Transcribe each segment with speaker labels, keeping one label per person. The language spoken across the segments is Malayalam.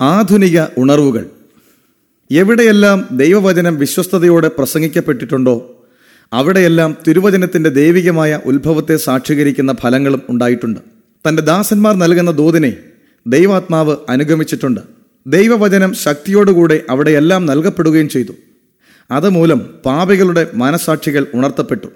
Speaker 1: ആധുനിക ഉണർവുകൾ എവിടെയെല്ലാം ദൈവവചനം വിശ്വസ്തയോടെ പ്രസംഗിക്കപ്പെട്ടിട്ടുണ്ടോ അവിടെയെല്ലാം തിരുവചനത്തിന്റെ ദൈവികമായ ഉത്ഭവത്തെ സാക്ഷീകരിക്കുന്ന ഫലങ്ങളും ഉണ്ടായിട്ടുണ്ട് തന്റെ ദാസന്മാർ നൽകുന്ന ദൂതിനെ ദൈവാത്മാവ് അനുഗമിച്ചിട്ടുണ്ട് ദൈവവചനം ശക്തിയോടുകൂടെ അവിടെയെല്ലാം നൽകപ്പെടുകയും ചെയ്തു അതുമൂലം പാപികളുടെ മനസാക്ഷികൾ ഉണർത്തപ്പെട്ടു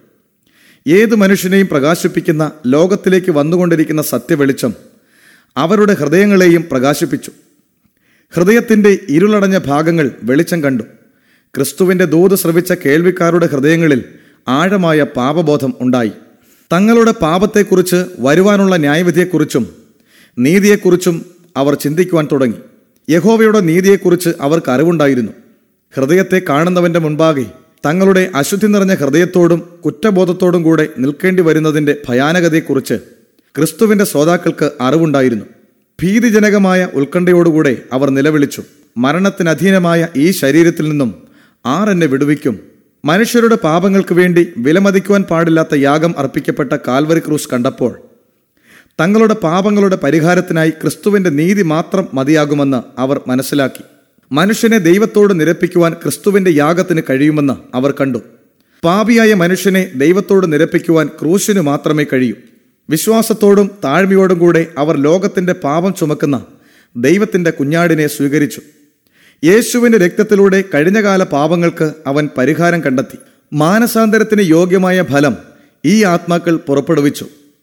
Speaker 1: ഏത് മനുഷ്യനെയും പ്രകാശിപ്പിക്കുന്ന ലോകത്തിലേക്ക് വന്നുകൊണ്ടിരിക്കുന്ന സത്യവെളിച്ചം അവരുടെ ഹൃദയങ്ങളെയും പ്രകാശിപ്പിച്ചു ഹൃദയത്തിന്റെ ഇരുളടഞ്ഞ ഭാഗങ്ങൾ വെളിച്ചം കണ്ടു ക്രിസ്തുവിന്റെ ദൂത് ശ്രവിച്ച കേൾവിക്കാരുടെ ഹൃദയങ്ങളിൽ ആഴമായ പാപബോധം ഉണ്ടായി തങ്ങളുടെ പാപത്തെക്കുറിച്ച് വരുവാനുള്ള ന്യായവിധിയെക്കുറിച്ചും നീതിയെക്കുറിച്ചും അവർ ചിന്തിക്കുവാൻ തുടങ്ങി യഹോവയുടെ നീതിയെക്കുറിച്ച് അവർക്ക് അറിവുണ്ടായിരുന്നു ഹൃദയത്തെ കാണുന്നവന്റെ മുൻപാകെ തങ്ങളുടെ അശുദ്ധി നിറഞ്ഞ ഹൃദയത്തോടും കുറ്റബോധത്തോടും കൂടെ നിൽക്കേണ്ടി വരുന്നതിന്റെ ഭയാനകതയെക്കുറിച്ച് ക്രിസ്തുവിന്റെ ശ്രോതാക്കൾക്ക് അറിവുണ്ടായിരുന്നു ഭീതിജനകമായ ഉത്കണ്ഠയോടുകൂടെ അവർ നിലവിളിച്ചു മരണത്തിനധീനമായ ഈ ശരീരത്തിൽ നിന്നും ആരെന്നെ വിടുവിക്കും മനുഷ്യരുടെ പാപങ്ങൾക്ക് വേണ്ടി വിലമതിക്കുവാൻ പാടില്ലാത്ത യാഗം അർപ്പിക്കപ്പെട്ട കാൽവരി ക്രൂസ് കണ്ടപ്പോൾ തങ്ങളുടെ പാപങ്ങളുടെ പരിഹാരത്തിനായി ക്രിസ്തുവിന്റെ നീതി മാത്രം മതിയാകുമെന്ന് അവർ മനസ്സിലാക്കി മനുഷ്യനെ ദൈവത്തോട് നിരപ്പിക്കുവാൻ ക്രിസ്തുവിന്റെ യാഗത്തിന് കഴിയുമെന്ന് അവർ കണ്ടു പാപിയായ മനുഷ്യനെ ദൈവത്തോട് നിരപ്പിക്കുവാൻ ക്രൂശിനു മാത്രമേ കഴിയൂ വിശ്വാസത്തോടും താഴ്മയോടും കൂടെ അവർ ലോകത്തിന്റെ പാപം ചുമക്കുന്ന ദൈവത്തിന്റെ കുഞ്ഞാടിനെ സ്വീകരിച്ചു യേശുവിന്റെ രക്തത്തിലൂടെ കഴിഞ്ഞകാല പാപങ്ങൾക്ക് അവൻ പരിഹാരം കണ്ടെത്തി മാനസാന്തരത്തിന് യോഗ്യമായ ഫലം ഈ ആത്മാക്കൾ പുറപ്പെടുവിച്ചു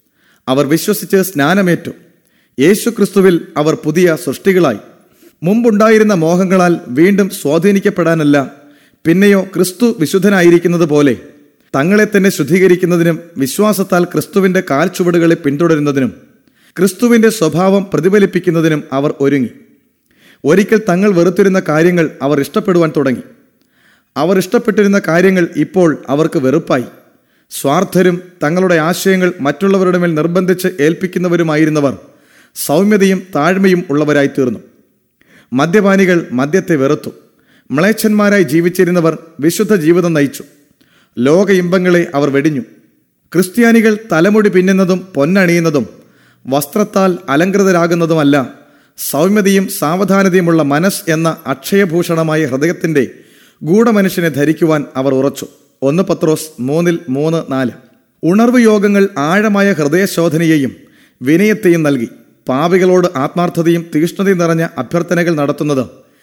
Speaker 1: അവർ വിശ്വസിച്ച് സ്നാനമേറ്റു യേശു ക്രിസ്തുവിൽ അവർ പുതിയ സൃഷ്ടികളായി മുമ്പുണ്ടായിരുന്ന മോഹങ്ങളാൽ വീണ്ടും സ്വാധീനിക്കപ്പെടാനല്ല പിന്നെയോ ക്രിസ്തു വിശുദ്ധനായിരിക്കുന്നത് പോലെ തങ്ങളെ തന്നെ ശുദ്ധീകരിക്കുന്നതിനും വിശ്വാസത്താൽ ക്രിസ്തുവിന്റെ കാൽച്ചുവടുകളെ പിന്തുടരുന്നതിനും ക്രിസ്തുവിന്റെ സ്വഭാവം പ്രതിഫലിപ്പിക്കുന്നതിനും അവർ ഒരുങ്ങി ഒരിക്കൽ തങ്ങൾ വെറുത്തിരുന്ന കാര്യങ്ങൾ അവർ ഇഷ്ടപ്പെടുവാൻ തുടങ്ങി അവർ ഇഷ്ടപ്പെട്ടിരുന്ന കാര്യങ്ങൾ ഇപ്പോൾ അവർക്ക് വെറുപ്പായി സ്വാർത്ഥരും തങ്ങളുടെ ആശയങ്ങൾ മറ്റുള്ളവരുടെ മേൽ നിർബന്ധിച്ച് ഏൽപ്പിക്കുന്നവരുമായിരുന്നവർ സൗമ്യതയും താഴ്മയും ഉള്ളവരായി തീർന്നു മദ്യപാനികൾ മദ്യത്തെ വെറുത്തു മ്ലേച്ഛന്മാരായി ജീവിച്ചിരുന്നവർ വിശുദ്ധ ജീവിതം നയിച്ചു ലോക ഇമ്പങ്ങളെ അവർ വെടിഞ്ഞു ക്രിസ്ത്യാനികൾ തലമുടി പിന്നുന്നതും പൊന്നണിയുന്നതും വസ്ത്രത്താൽ അലങ്കൃതരാകുന്നതുമല്ല സൗമ്യതയും സാവധാനതയുമുള്ള മനസ് എന്ന അക്ഷയഭൂഷണമായ ഹൃദയത്തിന്റെ ഗൂഢമനുഷ്യനെ ധരിക്കുവാൻ അവർ ഉറച്ചു ഒന്ന് പത്രോസ് മൂന്നിൽ മൂന്ന് നാല് ഉണർവ് യോഗങ്ങൾ ആഴമായ ഹൃദയശോധനയെയും വിനയത്തെയും നൽകി പാപികളോട് ആത്മാർത്ഥതയും തീഷ്ണതയും നിറഞ്ഞ അഭ്യർത്ഥനകൾ നടത്തുന്നത്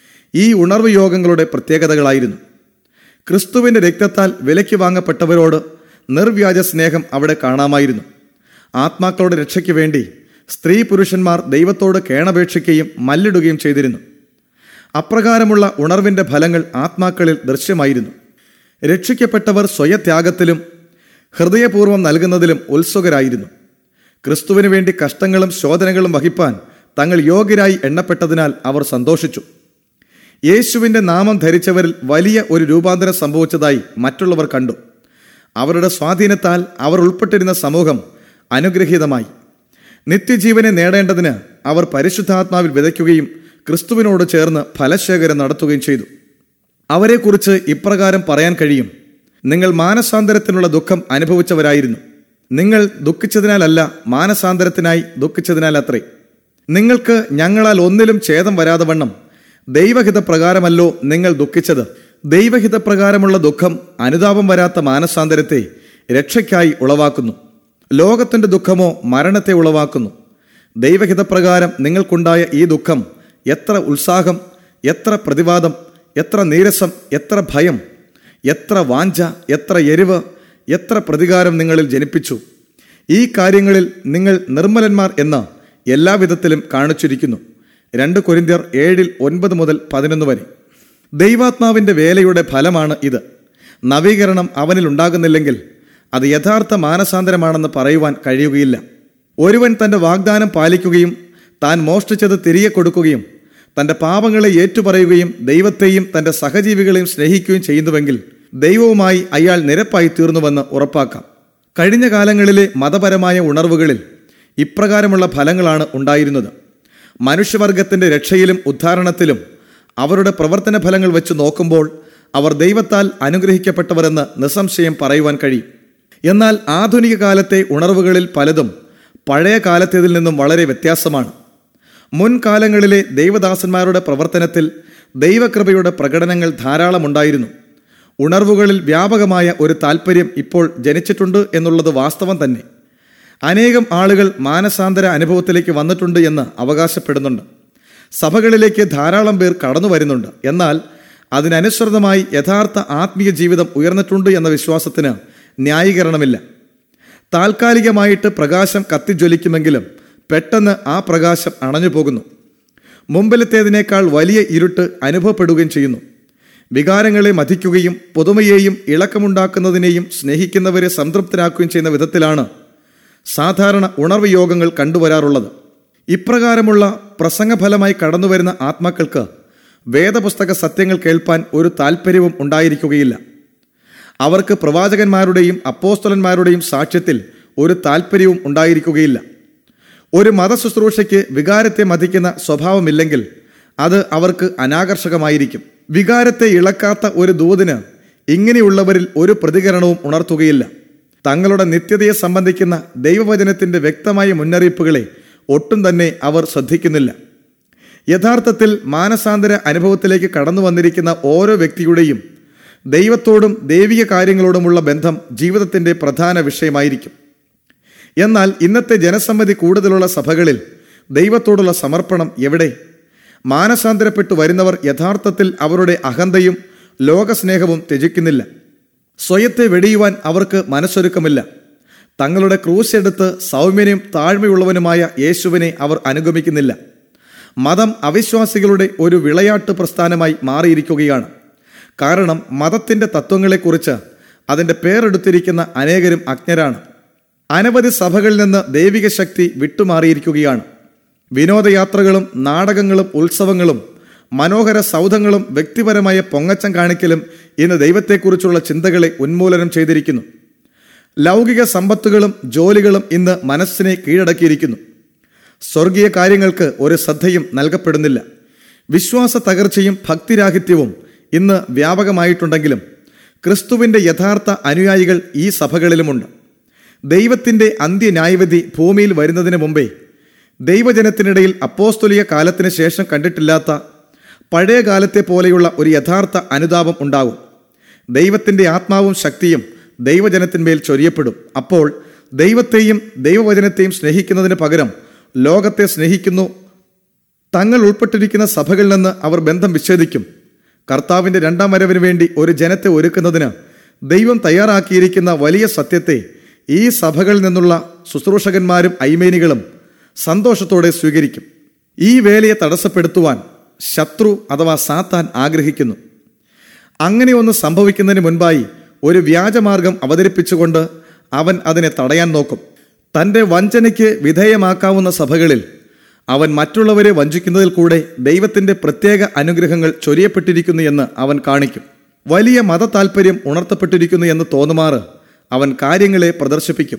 Speaker 1: ഈ ഉണർവ് യോഗങ്ങളുടെ പ്രത്യേകതകളായിരുന്നു ക്രിസ്തുവിന്റെ രക്തത്താൽ വിലയ്ക്ക് വാങ്ങപ്പെട്ടവരോട് നിർവ്യാജ സ്നേഹം അവിടെ കാണാമായിരുന്നു ആത്മാക്കളുടെ രക്ഷയ്ക്ക് വേണ്ടി സ്ത്രീ പുരുഷന്മാർ ദൈവത്തോട് കേണപേക്ഷിക്കുകയും മല്ലിടുകയും ചെയ്തിരുന്നു അപ്രകാരമുള്ള ഉണർവിന്റെ ഫലങ്ങൾ ആത്മാക്കളിൽ ദൃശ്യമായിരുന്നു രക്ഷിക്കപ്പെട്ടവർ സ്വയത്യാഗത്തിലും ഹൃദയപൂർവ്വം നൽകുന്നതിലും ഉത്സുകരായിരുന്നു ക്രിസ്തുവിനു വേണ്ടി കഷ്ടങ്ങളും ശോധനകളും വഹിപ്പാൻ തങ്ങൾ യോഗ്യരായി എണ്ണപ്പെട്ടതിനാൽ അവർ സന്തോഷിച്ചു യേശുവിന്റെ നാമം ധരിച്ചവരിൽ വലിയ ഒരു രൂപാന്തരം സംഭവിച്ചതായി മറ്റുള്ളവർ കണ്ടു അവരുടെ സ്വാധീനത്താൽ അവർ ഉൾപ്പെട്ടിരുന്ന സമൂഹം അനുഗ്രഹീതമായി നിത്യജീവനെ നേടേണ്ടതിന് അവർ പരിശുദ്ധാത്മാവിൽ വിതയ്ക്കുകയും ക്രിസ്തുവിനോട് ചേർന്ന് ഫലശേഖരം നടത്തുകയും ചെയ്തു അവരെക്കുറിച്ച് ഇപ്രകാരം പറയാൻ കഴിയും നിങ്ങൾ മാനസാന്തരത്തിനുള്ള ദുഃഖം അനുഭവിച്ചവരായിരുന്നു നിങ്ങൾ ദുഃഖിച്ചതിനാലല്ല മാനസാന്തരത്തിനായി ദുഃഖിച്ചതിനാൽ അത്രേ നിങ്ങൾക്ക് ഞങ്ങളാൽ ഒന്നിലും ഛേദം വരാതെ വണ്ണം ദൈവഹിത പ്രകാരമല്ലോ നിങ്ങൾ ദുഃഖിച്ചത് ദൈവഹിത പ്രകാരമുള്ള ദുഃഖം അനുതാപം വരാത്ത മാനസാന്തരത്തെ രക്ഷയ്ക്കായി ഉളവാക്കുന്നു ലോകത്തിന്റെ ദുഃഖമോ മരണത്തെ ഉളവാക്കുന്നു ദൈവഹിതപ്രകാരം നിങ്ങൾക്കുണ്ടായ ഈ ദുഃഖം എത്ര ഉത്സാഹം എത്ര പ്രതിവാദം എത്ര നീരസം എത്ര ഭയം എത്ര വാഞ്ച എത്ര എരിവ് എത്ര പ്രതികാരം നിങ്ങളിൽ ജനിപ്പിച്ചു ഈ കാര്യങ്ങളിൽ നിങ്ങൾ നിർമ്മലന്മാർ എന്ന് എല്ലാവിധത്തിലും കാണിച്ചിരിക്കുന്നു രണ്ട് കൊരിന്ത്യർ ഏഴിൽ ഒൻപത് മുതൽ പതിനൊന്ന് വരെ ദൈവാത്മാവിന്റെ വേലയുടെ ഫലമാണ് ഇത് നവീകരണം അവനിൽ ഉണ്ടാകുന്നില്ലെങ്കിൽ അത് യഥാർത്ഥ മാനസാന്തരമാണെന്ന് പറയുവാൻ കഴിയുകയില്ല ഒരുവൻ തന്റെ വാഗ്ദാനം പാലിക്കുകയും താൻ മോഷ്ടിച്ചത് തിരികെ കൊടുക്കുകയും തന്റെ പാപങ്ങളെ ഏറ്റുപറയുകയും ദൈവത്തെയും തന്റെ സഹജീവികളെയും സ്നേഹിക്കുകയും ചെയ്യുന്നുവെങ്കിൽ ദൈവവുമായി അയാൾ നിരപ്പായി തീർന്നുവെന്ന് ഉറപ്പാക്കാം കഴിഞ്ഞ കാലങ്ങളിലെ മതപരമായ ഉണർവുകളിൽ ഇപ്രകാരമുള്ള ഫലങ്ങളാണ് ഉണ്ടായിരുന്നത് മനുഷ്യവർഗത്തിന്റെ രക്ഷയിലും ഉദ്ധാരണത്തിലും അവരുടെ പ്രവർത്തന ഫലങ്ങൾ വെച്ച് നോക്കുമ്പോൾ അവർ ദൈവത്താൽ അനുഗ്രഹിക്കപ്പെട്ടവരെന്ന് നിസ്സംശയം പറയുവാൻ കഴിയും എന്നാൽ ആധുനിക കാലത്തെ ഉണർവുകളിൽ പലതും പഴയ കാലത്തേതിൽ നിന്നും വളരെ വ്യത്യാസമാണ് മുൻകാലങ്ങളിലെ ദൈവദാസന്മാരുടെ പ്രവർത്തനത്തിൽ ദൈവകൃപയുടെ പ്രകടനങ്ങൾ ധാരാളമുണ്ടായിരുന്നു ഉണർവുകളിൽ വ്യാപകമായ ഒരു താല്പര്യം ഇപ്പോൾ ജനിച്ചിട്ടുണ്ട് എന്നുള്ളത് വാസ്തവം തന്നെ അനേകം ആളുകൾ മാനസാന്തര അനുഭവത്തിലേക്ക് വന്നിട്ടുണ്ട് എന്ന് അവകാശപ്പെടുന്നുണ്ട് സഭകളിലേക്ക് ധാരാളം പേർ കടന്നു വരുന്നുണ്ട് എന്നാൽ അതിനനുസൃതമായി യഥാർത്ഥ ആത്മീയ ജീവിതം ഉയർന്നിട്ടുണ്ട് എന്ന വിശ്വാസത്തിന് ന്യായീകരണമില്ല താൽക്കാലികമായിട്ട് പ്രകാശം കത്തിജ്വലിക്കുമെങ്കിലും പെട്ടെന്ന് ആ പ്രകാശം അണഞ്ഞു പോകുന്നു മുമ്പിലത്തേതിനേക്കാൾ വലിയ ഇരുട്ട് അനുഭവപ്പെടുകയും ചെയ്യുന്നു വികാരങ്ങളെ മതിക്കുകയും പുതുമയെയും ഇളക്കമുണ്ടാക്കുന്നതിനെയും സ്നേഹിക്കുന്നവരെ സംതൃപ്തരാക്കുകയും ചെയ്യുന്ന വിധത്തിലാണ് സാധാരണ ഉണർവ് യോഗങ്ങൾ കണ്ടുവരാറുള്ളത് ഇപ്രകാരമുള്ള പ്രസംഗഫലമായി കടന്നുവരുന്ന ആത്മാക്കൾക്ക് വേദപുസ്തക സത്യങ്ങൾ കേൾപ്പാൻ ഒരു താല്പര്യവും ഉണ്ടായിരിക്കുകയില്ല അവർക്ക് പ്രവാചകന്മാരുടെയും അപ്പോസ്തലന്മാരുടെയും സാക്ഷ്യത്തിൽ ഒരു താല്പര്യവും ഉണ്ടായിരിക്കുകയില്ല ഒരു മതശുശ്രൂഷയ്ക്ക് വികാരത്തെ മതിക്കുന്ന സ്വഭാവമില്ലെങ്കിൽ അത് അവർക്ക് അനാകർഷകമായിരിക്കും വികാരത്തെ ഇളക്കാത്ത ഒരു ദൂതിന് ഇങ്ങനെയുള്ളവരിൽ ഒരു പ്രതികരണവും ഉണർത്തുകയില്ല തങ്ങളുടെ നിത്യതയെ സംബന്ധിക്കുന്ന ദൈവവചനത്തിന്റെ വ്യക്തമായ മുന്നറിയിപ്പുകളെ ഒട്ടും തന്നെ അവർ ശ്രദ്ധിക്കുന്നില്ല യഥാർത്ഥത്തിൽ മാനസാന്തര അനുഭവത്തിലേക്ക് കടന്നു വന്നിരിക്കുന്ന ഓരോ വ്യക്തിയുടെയും ദൈവത്തോടും ദൈവിക കാര്യങ്ങളോടുമുള്ള ബന്ധം ജീവിതത്തിന്റെ പ്രധാന വിഷയമായിരിക്കും എന്നാൽ ഇന്നത്തെ ജനസമ്മതി കൂടുതലുള്ള സഭകളിൽ ദൈവത്തോടുള്ള സമർപ്പണം എവിടെ മാനസാന്തരപ്പെട്ടു വരുന്നവർ യഥാർത്ഥത്തിൽ അവരുടെ അഹന്തയും ലോകസ്നേഹവും ത്യജിക്കുന്നില്ല സ്വയത്തെ വെടിയുവാൻ അവർക്ക് മനസ്സൊരുക്കമില്ല തങ്ങളുടെ ക്രൂശ് എടുത്ത് സൗമ്യനും താഴ്മയുള്ളവനുമായ യേശുവിനെ അവർ അനുഗമിക്കുന്നില്ല മതം അവിശ്വാസികളുടെ ഒരു വിളയാട്ട് പ്രസ്ഥാനമായി മാറിയിരിക്കുകയാണ് കാരണം മതത്തിന്റെ തത്വങ്ങളെക്കുറിച്ച് അതിന്റെ പേരെടുത്തിരിക്കുന്ന അനേകരും അജ്ഞരാണ് അനവധി സഭകളിൽ നിന്ന് ദൈവിക ശക്തി വിട്ടുമാറിയിരിക്കുകയാണ് വിനോദയാത്രകളും നാടകങ്ങളും ഉത്സവങ്ങളും മനോഹര സൗധങ്ങളും വ്യക്തിപരമായ പൊങ്ങച്ചം കാണിക്കലും ഇന്ന് ദൈവത്തെക്കുറിച്ചുള്ള ചിന്തകളെ ഉന്മൂലനം ചെയ്തിരിക്കുന്നു ലൗകിക സമ്പത്തുകളും ജോലികളും ഇന്ന് മനസ്സിനെ കീഴടക്കിയിരിക്കുന്നു സ്വർഗീയ കാര്യങ്ങൾക്ക് ഒരു ശ്രദ്ധയും നൽകപ്പെടുന്നില്ല വിശ്വാസ തകർച്ചയും ഭക്തിരാഹിത്യവും ഇന്ന് വ്യാപകമായിട്ടുണ്ടെങ്കിലും ക്രിസ്തുവിന്റെ യഥാർത്ഥ അനുയായികൾ ഈ സഭകളിലുമുണ്ട് ദൈവത്തിന്റെ അന്ത്യന്യായവിധി ഭൂമിയിൽ വരുന്നതിന് മുമ്പേ ദൈവജനത്തിനിടയിൽ അപ്പോസ്തോലിക കാലത്തിന് ശേഷം കണ്ടിട്ടില്ലാത്ത പഴയ കാലത്തെ പോലെയുള്ള ഒരു യഥാർത്ഥ അനുതാപം ഉണ്ടാകും ദൈവത്തിന്റെ ആത്മാവും ശക്തിയും ദൈവജനത്തിന്മേൽ ചൊരിയപ്പെടും അപ്പോൾ ദൈവത്തെയും ദൈവവചനത്തെയും സ്നേഹിക്കുന്നതിന് പകരം ലോകത്തെ സ്നേഹിക്കുന്നു തങ്ങൾ ഉൾപ്പെട്ടിരിക്കുന്ന സഭകളിൽ നിന്ന് അവർ ബന്ധം വിച്ഛേദിക്കും കർത്താവിന്റെ രണ്ടാം വരവിന് വേണ്ടി ഒരു ജനത്തെ ഒരുക്കുന്നതിന് ദൈവം തയ്യാറാക്കിയിരിക്കുന്ന വലിയ സത്യത്തെ ഈ സഭകളിൽ നിന്നുള്ള ശുശ്രൂഷകന്മാരും ഐമേനികളും സന്തോഷത്തോടെ സ്വീകരിക്കും ഈ വേലയെ തടസ്സപ്പെടുത്തുവാൻ ശത്രു അഥവാ സാത്താൻ ആഗ്രഹിക്കുന്നു അങ്ങനെ ഒന്ന് സംഭവിക്കുന്നതിന് മുൻപായി ഒരു വ്യാജമാർഗം അവതരിപ്പിച്ചുകൊണ്ട് അവൻ അതിനെ തടയാൻ നോക്കും തന്റെ വഞ്ചനയ്ക്ക് വിധേയമാക്കാവുന്ന സഭകളിൽ അവൻ മറ്റുള്ളവരെ വഞ്ചിക്കുന്നതിൽ കൂടെ ദൈവത്തിന്റെ പ്രത്യേക അനുഗ്രഹങ്ങൾ ചൊരിയപ്പെട്ടിരിക്കുന്നു എന്ന് അവൻ കാണിക്കും വലിയ മത താൽപ്പര്യം ഉണർത്തപ്പെട്ടിരിക്കുന്നു എന്ന് തോന്നുമാറ് അവൻ കാര്യങ്ങളെ പ്രദർശിപ്പിക്കും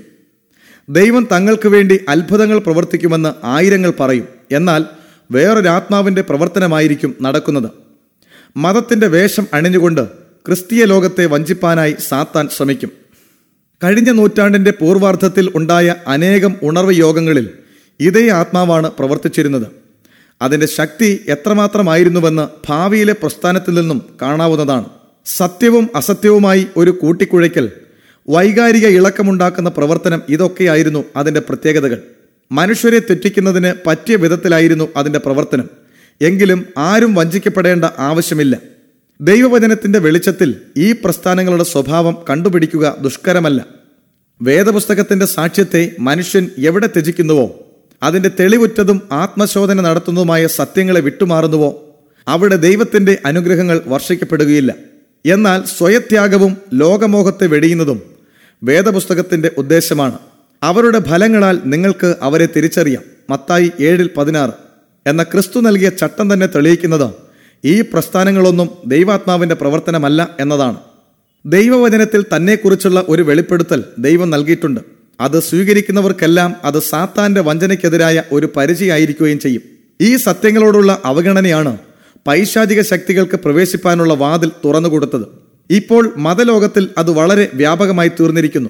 Speaker 1: ദൈവം തങ്ങൾക്ക് വേണ്ടി അത്ഭുതങ്ങൾ പ്രവർത്തിക്കുമെന്ന് ആയിരങ്ങൾ പറയും എന്നാൽ വേറൊരാത്മാവിന്റെ പ്രവർത്തനമായിരിക്കും നടക്കുന്നത് മതത്തിന്റെ വേഷം അണിഞ്ഞുകൊണ്ട് ക്രിസ്തീയ ലോകത്തെ വഞ്ചിപ്പാനായി സാത്താൻ ശ്രമിക്കും കഴിഞ്ഞ നൂറ്റാണ്ടിന്റെ പൂർവാർദ്ധത്തിൽ ഉണ്ടായ അനേകം ഉണർവ് യോഗങ്ങളിൽ ഇതേ ആത്മാവാണ് പ്രവർത്തിച്ചിരുന്നത് അതിന്റെ ശക്തി എത്രമാത്രമായിരുന്നുവെന്ന് ഭാവിയിലെ പ്രസ്ഥാനത്തിൽ നിന്നും കാണാവുന്നതാണ് സത്യവും അസത്യവുമായി ഒരു കൂട്ടിക്കുഴയ്ക്കൽ വൈകാരിക ഇളക്കമുണ്ടാക്കുന്ന പ്രവർത്തനം ഇതൊക്കെയായിരുന്നു അതിന്റെ പ്രത്യേകതകൾ മനുഷ്യരെ തെറ്റിക്കുന്നതിന് പറ്റിയ വിധത്തിലായിരുന്നു അതിന്റെ പ്രവർത്തനം എങ്കിലും ആരും വഞ്ചിക്കപ്പെടേണ്ട ആവശ്യമില്ല ദൈവവചനത്തിന്റെ വെളിച്ചത്തിൽ ഈ പ്രസ്ഥാനങ്ങളുടെ സ്വഭാവം കണ്ടുപിടിക്കുക ദുഷ്കരമല്ല വേദപുസ്തകത്തിന്റെ സാക്ഷ്യത്തെ മനുഷ്യൻ എവിടെ ത്യജിക്കുന്നുവോ അതിന്റെ തെളിവുറ്റതും ആത്മശോധന നടത്തുന്നതുമായ സത്യങ്ങളെ വിട്ടുമാറുന്നുവോ അവിടെ ദൈവത്തിന്റെ അനുഗ്രഹങ്ങൾ വർഷിക്കപ്പെടുകയില്ല എന്നാൽ സ്വയത്യാഗവും ലോകമോഹത്തെ വെടിയുന്നതും വേദപുസ്തകത്തിന്റെ ഉദ്ദേശമാണ് അവരുടെ ഫലങ്ങളാൽ നിങ്ങൾക്ക് അവരെ തിരിച്ചറിയാം മത്തായി ഏഴിൽ പതിനാറ് എന്ന ക്രിസ്തു നൽകിയ ചട്ടം തന്നെ തെളിയിക്കുന്നത് ഈ പ്രസ്ഥാനങ്ങളൊന്നും ദൈവാത്മാവിന്റെ പ്രവർത്തനമല്ല എന്നതാണ് ദൈവവചനത്തിൽ തന്നെക്കുറിച്ചുള്ള ഒരു വെളിപ്പെടുത്തൽ ദൈവം നൽകിയിട്ടുണ്ട് അത് സ്വീകരിക്കുന്നവർക്കെല്ലാം അത് സാത്താന്റെ വഞ്ചനയ്ക്കെതിരായ ഒരു പരിചയായിരിക്കുകയും ചെയ്യും ഈ സത്യങ്ങളോടുള്ള അവഗണനയാണ് പൈശാചിക ശക്തികൾക്ക് പ്രവേശിപ്പാനുള്ള വാതിൽ തുറന്നുകൊടുത്തത് ഇപ്പോൾ മതലോകത്തിൽ അത് വളരെ വ്യാപകമായി തീർന്നിരിക്കുന്നു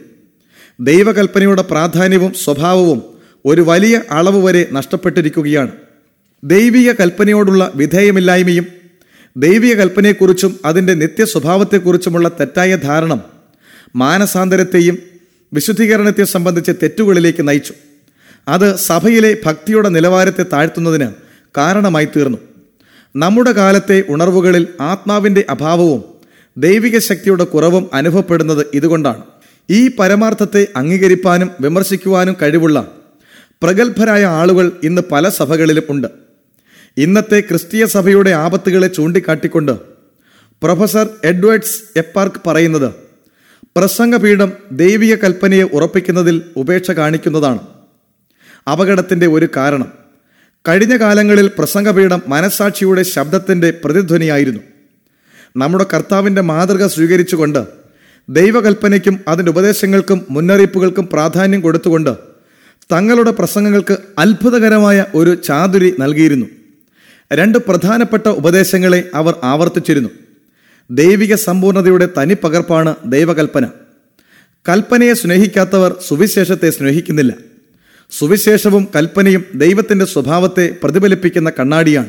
Speaker 1: ദൈവകൽപ്പനയുടെ പ്രാധാന്യവും സ്വഭാവവും ഒരു വലിയ അളവ് വരെ നഷ്ടപ്പെട്ടിരിക്കുകയാണ് ദൈവിക കൽപ്പനയോടുള്ള വിധേയമില്ലായ്മയും ദൈവിക കൽപ്പനയെക്കുറിച്ചും അതിൻ്റെ നിത്യ സ്വഭാവത്തെക്കുറിച്ചുമുള്ള തെറ്റായ ധാരണ മാനസാന്തരത്തെയും വിശുദ്ധീകരണത്തെ സംബന്ധിച്ച തെറ്റുകളിലേക്ക് നയിച്ചു അത് സഭയിലെ ഭക്തിയുടെ നിലവാരത്തെ താഴ്ത്തുന്നതിന് കാരണമായി തീർന്നു നമ്മുടെ കാലത്തെ ഉണർവുകളിൽ ആത്മാവിൻ്റെ അഭാവവും ദൈവിക ശക്തിയുടെ കുറവും അനുഭവപ്പെടുന്നത് ഇതുകൊണ്ടാണ് ഈ പരമാർത്ഥത്തെ അംഗീകരിപ്പാനും വിമർശിക്കുവാനും കഴിവുള്ള പ്രഗത്ഭരായ ആളുകൾ ഇന്ന് പല സഭകളിലും ഉണ്ട് ഇന്നത്തെ ക്രിസ്തീയ സഭയുടെ ആപത്തുകളെ ചൂണ്ടിക്കാട്ടിക്കൊണ്ട് പ്രൊഫസർ എഡ്വേർഡ്സ് എപ്പാർക്ക് പറയുന്നത് പ്രസംഗപീഠം ദൈവിക കൽപ്പനയെ ഉറപ്പിക്കുന്നതിൽ ഉപേക്ഷ കാണിക്കുന്നതാണ് അപകടത്തിന്റെ ഒരു കാരണം കഴിഞ്ഞ കാലങ്ങളിൽ പ്രസംഗപീഠം മനസാക്ഷിയുടെ ശബ്ദത്തിന്റെ പ്രതിധ്വനിയായിരുന്നു നമ്മുടെ കർത്താവിന്റെ മാതൃക സ്വീകരിച്ചുകൊണ്ട് ദൈവകൽപ്പനയ്ക്കും അതിൻ്റെ ഉപദേശങ്ങൾക്കും മുന്നറിയിപ്പുകൾക്കും പ്രാധാന്യം കൊടുത്തുകൊണ്ട് തങ്ങളുടെ പ്രസംഗങ്ങൾക്ക് അത്ഭുതകരമായ ഒരു ചാതുരി നൽകിയിരുന്നു രണ്ട് പ്രധാനപ്പെട്ട ഉപദേശങ്ങളെ അവർ ആവർത്തിച്ചിരുന്നു ദൈവിക സമ്പൂർണതയുടെ തനിപ്പകർപ്പാണ് ദൈവകൽപ്പന കൽപ്പനയെ സ്നേഹിക്കാത്തവർ സുവിശേഷത്തെ സ്നേഹിക്കുന്നില്ല സുവിശേഷവും കൽപ്പനയും ദൈവത്തിൻ്റെ സ്വഭാവത്തെ പ്രതിഫലിപ്പിക്കുന്ന കണ്ണാടിയാണ്